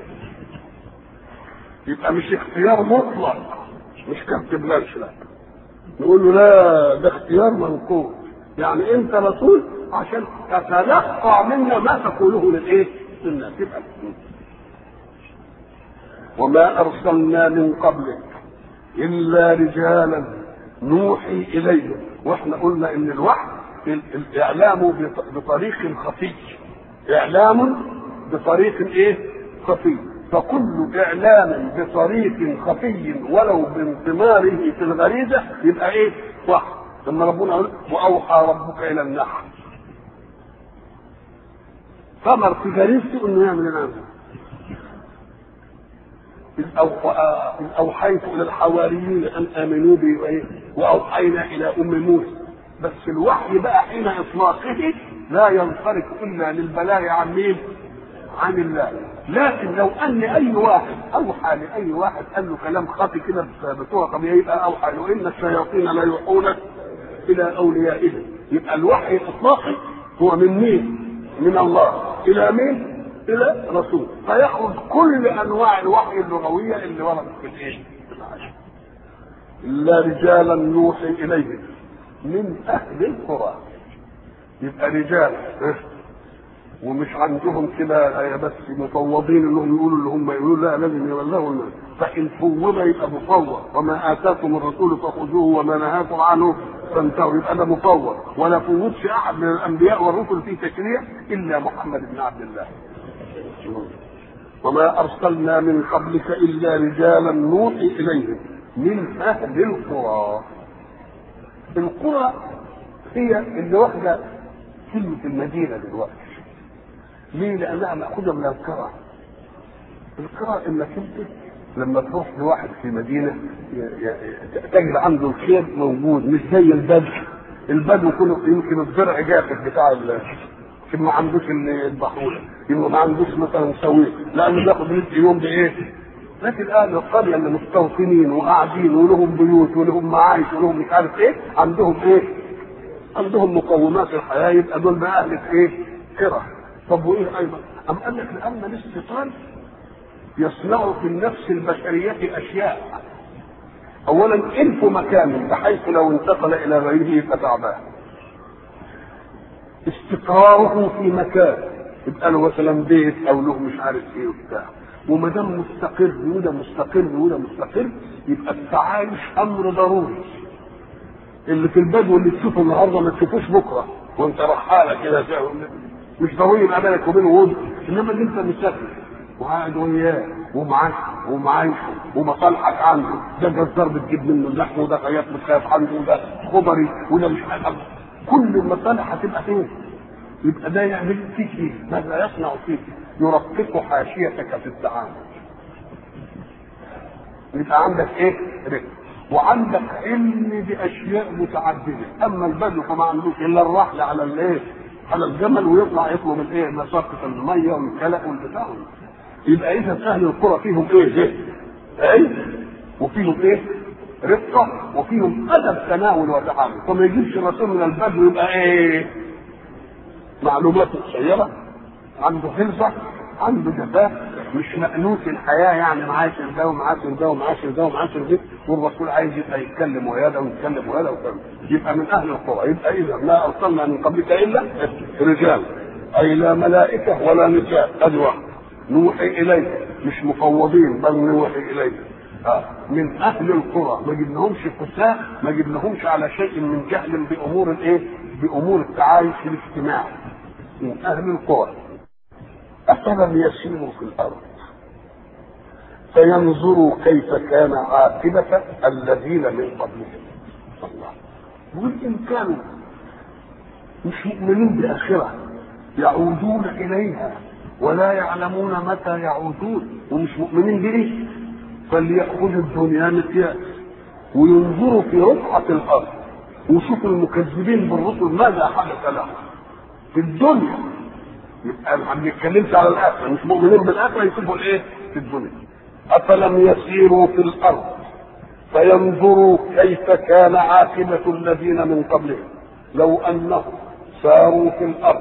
S1: يبقى مش اختيار مطلق مش كابت بلاش لا نقول له لا ده اختيار منقول يعني انت رسول عشان تتلقى منا ما تقوله للايه؟ للناس يبقى وما ارسلنا من قبلك الا رجالا نوحي اليهم واحنا قلنا ان الوحي الاعلام بطريق خفي اعلام بطريق ايه خفي فكل اعلام بطريق خفي ولو بانضماره في الغريزه يبقى ايه وحي لما ربنا يقول واوحى ربك الى النحل ثمر في غريزته انه يعمل الامر إذ أوحيت إلى الحواريين أن آمنوا بي وأوحينا إلى أم موسى بس الوحي بقى حين اطلاقه لا ينصرف الا للبلاغ عن مين؟ عن الله لكن لو ان اي واحد اوحى لاي واحد قال له كلام خاطئ كده بصوره طبيعيه يبقى اوحى له ان الشياطين لا يوحون الى اوليائهم يبقى الوحي الاطلاقي هو من مين؟ من الله الى مين؟ الى رسول فيخرج كل انواع الوحي اللغويه اللي وردت في الايه؟ في العشر الا رجالا نوحي اليهم من اهل القرى يبقى رجال ومش عندهم كده بس مفوضين انهم يقولوا اللي هم يقولوا لا لازم يبلغوا الناس فان فوض يبقى مفوض وما اتاكم الرسول فخذوه وما نهاكم عنه فانتهوا يبقى ده مفوض ولا فوضش احد من الانبياء والرسل في تشريع الا محمد بن عبد الله وما ارسلنا من قبلك الا رجالا نوحي اليهم من اهل القرى القرى هي اللي واخده كلمه المدينه دلوقتي ليه؟ لانها ماخوذه من القرى القرى انك انت لما تروح لواحد في مدينه تجد عنده الخير موجود مش زي البدو البدو كله يمكن الزرع جافف بتاع ما عندوش البحوله يبقى ما عندوش مثلا سويق لانه بياخد رزق يوم بايه؟ لكن اهل القريه اللي مستوطنين وقاعدين ولهم بيوت ولهم معايش ولهم مش عارف ايه عندهم ايه؟ عندهم مقومات الحياه يبقى دول بقى اهل ايه؟ كره طب وايه ايضا؟ ام قال لك لان الاستيطان يصنع في النفس البشريه اشياء اولا الف مكان بحيث لو انتقل الى غيره فتعبان استقراره في مكان يبقى له مثلا بيت او له مش عارف ايه وبتاع وما دام مستقر وده مستقر وده مستقر يبقى التعايش امر ضروري اللي في البدو اللي تشوفه النهارده ما تشوفوش بكره وانت رحاله كده مش ضروري يبقى بينك وبينه ود انما اللي انت مسافر وقاعد وياه ومعاه ومعايشه ومصالحك عنده ده جزار بتجيب منه اللحم وده خياط بتخاف عنده وده خبري وده مش عارف كل المصالح هتبقى فين؟ يبقى ده يعمل فيك ايه؟ ماذا يصنع فيك؟ يرقق حاشيتك في التعامل. يبقى عندك ايه؟ رزق. وعندك علم باشياء متعدده، اما البدو فما عندوش الا الرحل على الايه؟ على الجمل ويطلع يطلب الايه؟ مسافه الميه والكلأ والبتاع. يبقى اذا اهل القرى فيهم ايه؟ ايه؟ علم وفيهم ايه؟ رقه وفيهم ادب تناول وتعامل فما يجيبش الرسول من البدو يبقى ايه؟ معلومات قصيره عنده حرصه عنده جفاف مش مأنوس الحياه يعني معاشر ده ومعاشر ده ومعاشر ده ومعاشر ده والرسول عايز يبقى يتكلم ويا ده ويتكلم ويا ده ويتكلم يبقى من اهل القرى يبقى اذا ما ارسلنا من قبلك الا رجال اي لا ملائكه ولا نساء ادي واحد نوحي اليك مش مفوضين بل نوحي اليك آه. من اهل القرى ما جبناهمش قساة ما جبناهمش على شيء من جهل بامور الايه بامور التعايش الاجتماعي من اهل القرى افلم يسيروا في الارض فينظروا كيف كان عاقبة الذين من قبلهم الله وإن كانوا مش مؤمنين بآخرة يعودون إليها ولا يعلمون متى يعودون ومش مؤمنين به فليأخذوا الدنيا مقياس وينظروا في رفعة الأرض ويشوفوا المكذبين بالرسل ماذا حدث لهم في الدنيا يبقى ما بنتكلمش على الآخرة مش مؤمنين بالآخرة يشوفوا الإيه في الدنيا أفلم يسيروا في الأرض فينظروا كيف كان عاقبة الذين من قبلهم لو أنهم ساروا في الأرض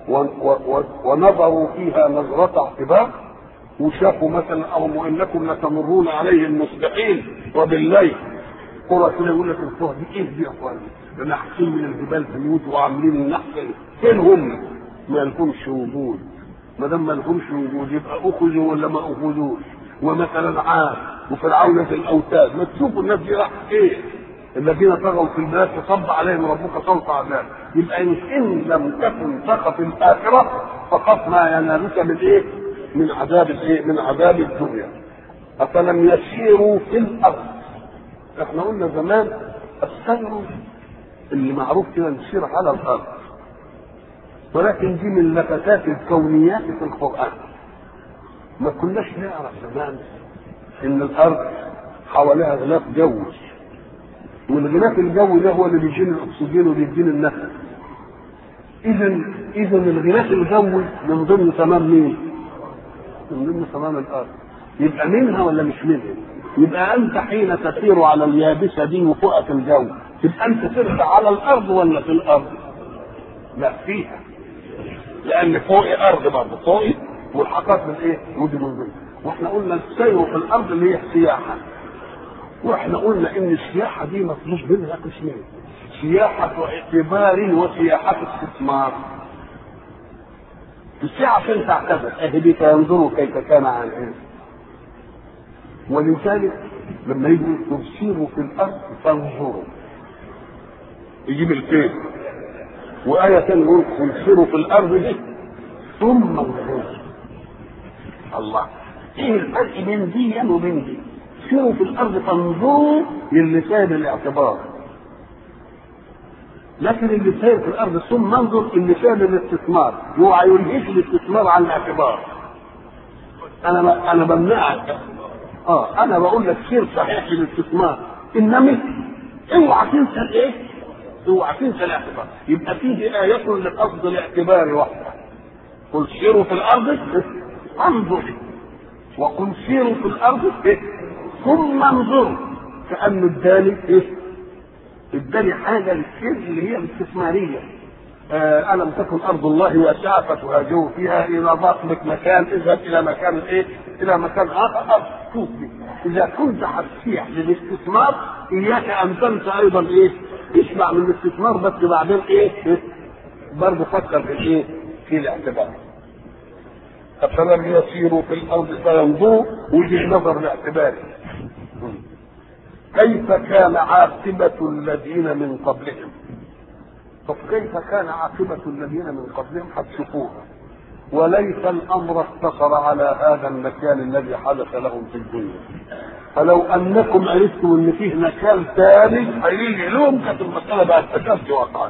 S1: ونظروا فيها نظرة اعتبار وشافوا مثلا او انكم لتمرون عليهم مصبحين وبالليل قرى كده يقول لك القرى دي ايه دي يا اخوان؟ ده نحسين من الجبال بيوت وعاملين النحس فين هم؟ ما لهمش وجود ما دام ما لهمش وجود يبقى اخذوا ولا ما اخذوش ومثلا عاد وفرعون في الاوتاد ما تشوفوا الناس دي راحت ايه؟ الذين طغوا في البلاد فصب عليهم ربك صوت عذاب يبقى ان لم تكن تخف الاخره فخف ما ينالك من ايه؟ من عذاب الايه؟ من عذاب الدنيا. افلم يسيروا في الارض. احنا قلنا زمان السير اللي معروف كده نسير على الارض. ولكن دي من لفتات الكونيات في القران. ما كناش نعرف زمان ان الارض حواليها غلاف جوي. والغلاف الجوي ده هو اللي بيشيل الاكسجين وبيدينا النفس. اذا اذا الغلاف الجوي من ضمن تمام مين؟ من ضمن تمام الارض يبقى منها ولا مش منها يبقى انت حين تسير على اليابسه دي وفوقك الجو تبقى انت سرت على الارض ولا في الارض لا فيها لان فوقي ارض برضه فوقي ملحقات من ايه ودي من ضمن واحنا قلنا السير في الارض اللي هي السياحه واحنا قلنا ان السياحه دي مطلوب منها قسمين سياحه اعتبار وسياحه استثمار الساعة عشان تعتبر أهي بك ينظروا كيف كان عن العلم ولذلك لما يجوا تبصروا في الأرض فانظروا يجيب الكيل وآية ثانية يقول تبصروا في الأرض دي ثم انظروا الله ايه الفرق بين دي وبين دي؟ سيروا في الأرض فانظروا للسان الاعتبار لكن اللي ساير في الارض ثم انظر اللي ساير للاستثمار اوعى يلهيك الاستثمار عن الاعتبار انا ب... انا بمنعك اه انا بقول لك سير صحيح في الاستثمار انما اوعى تنسى الايه؟ اوعى تنسى الاعتبار يبقى فيه آية لقصد الاعتبار وحده قل سيروا في الارض انظر وقل سيروا في الارض ثم انظروا كأنه اداني ايه؟ اداني حاجه للسر اللي هي الاستثماريه آه الم تكن ارض الله واسعه فتهاجروا فيها اذا ضاق بك مكان اذهب الى مكان ايه؟ الى مكان اخر شوف اذا كنت هتسيح للاستثمار اياك ان تنسى ايضا ايه؟ اسمع من الاستثمار بس بعدين ايه؟ إيه؟ برضه فكر في الايه؟ في الاعتبار. افلم يسيروا في الارض فينظروا ويجي النظر لاعتباره. كيف كان عاقبة الذين من قبلهم طب كيف كان عاقبة الذين من قبلهم هتشوفوها وليس الأمر اقتصر على هذا المكان الذي حدث لهم في الدنيا فلو أنكم عرفتم أن فيه مكان ثالث هيجي لهم كانت المسألة بقت تكاد وقعا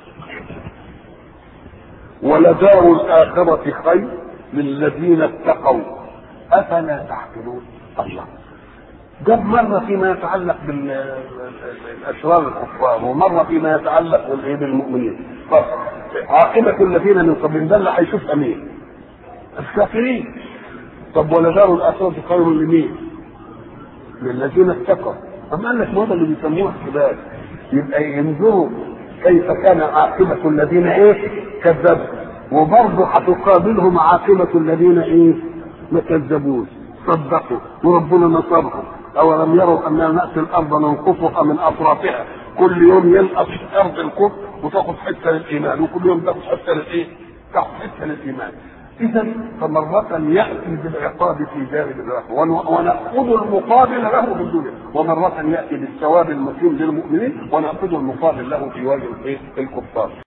S1: ولدار الآخرة خير للذين اتقوا أفلا تعقلون الله جاب مرة فيما يتعلق بالأشرار الكفار ومرة فيما يتعلق بالمؤمنين طب عاقبة الذين من قبلهم ده اللي هيشوفها مين؟ الكافرين طب ولدار الآخرة خير لمين؟ للذين اتقوا أما قال لك ما اللي بيسموه احتباس يبقى ينظروا كيف كان عاقبة الذين ايه؟ كذبوا وبرضه هتقابلهم عاقبة الذين ايه؟ ما كذبوش صدقوا وربنا نصرهم أولم يروا أننا نأتي الأرض ننقصها من أطرافها كل يوم ينقص أرض الكفر وتاخد حتة للإيمان وكل يوم تاخد حتة للإيه؟ تاخد حتة للإيمان إذا فمرة يأتي بالعقاب في جانب الآخر ونأخذ المقابل له في الدنيا ومرة يأتي بالثواب المقيم للمؤمنين ونأخذ المقابل له في وجه الكفار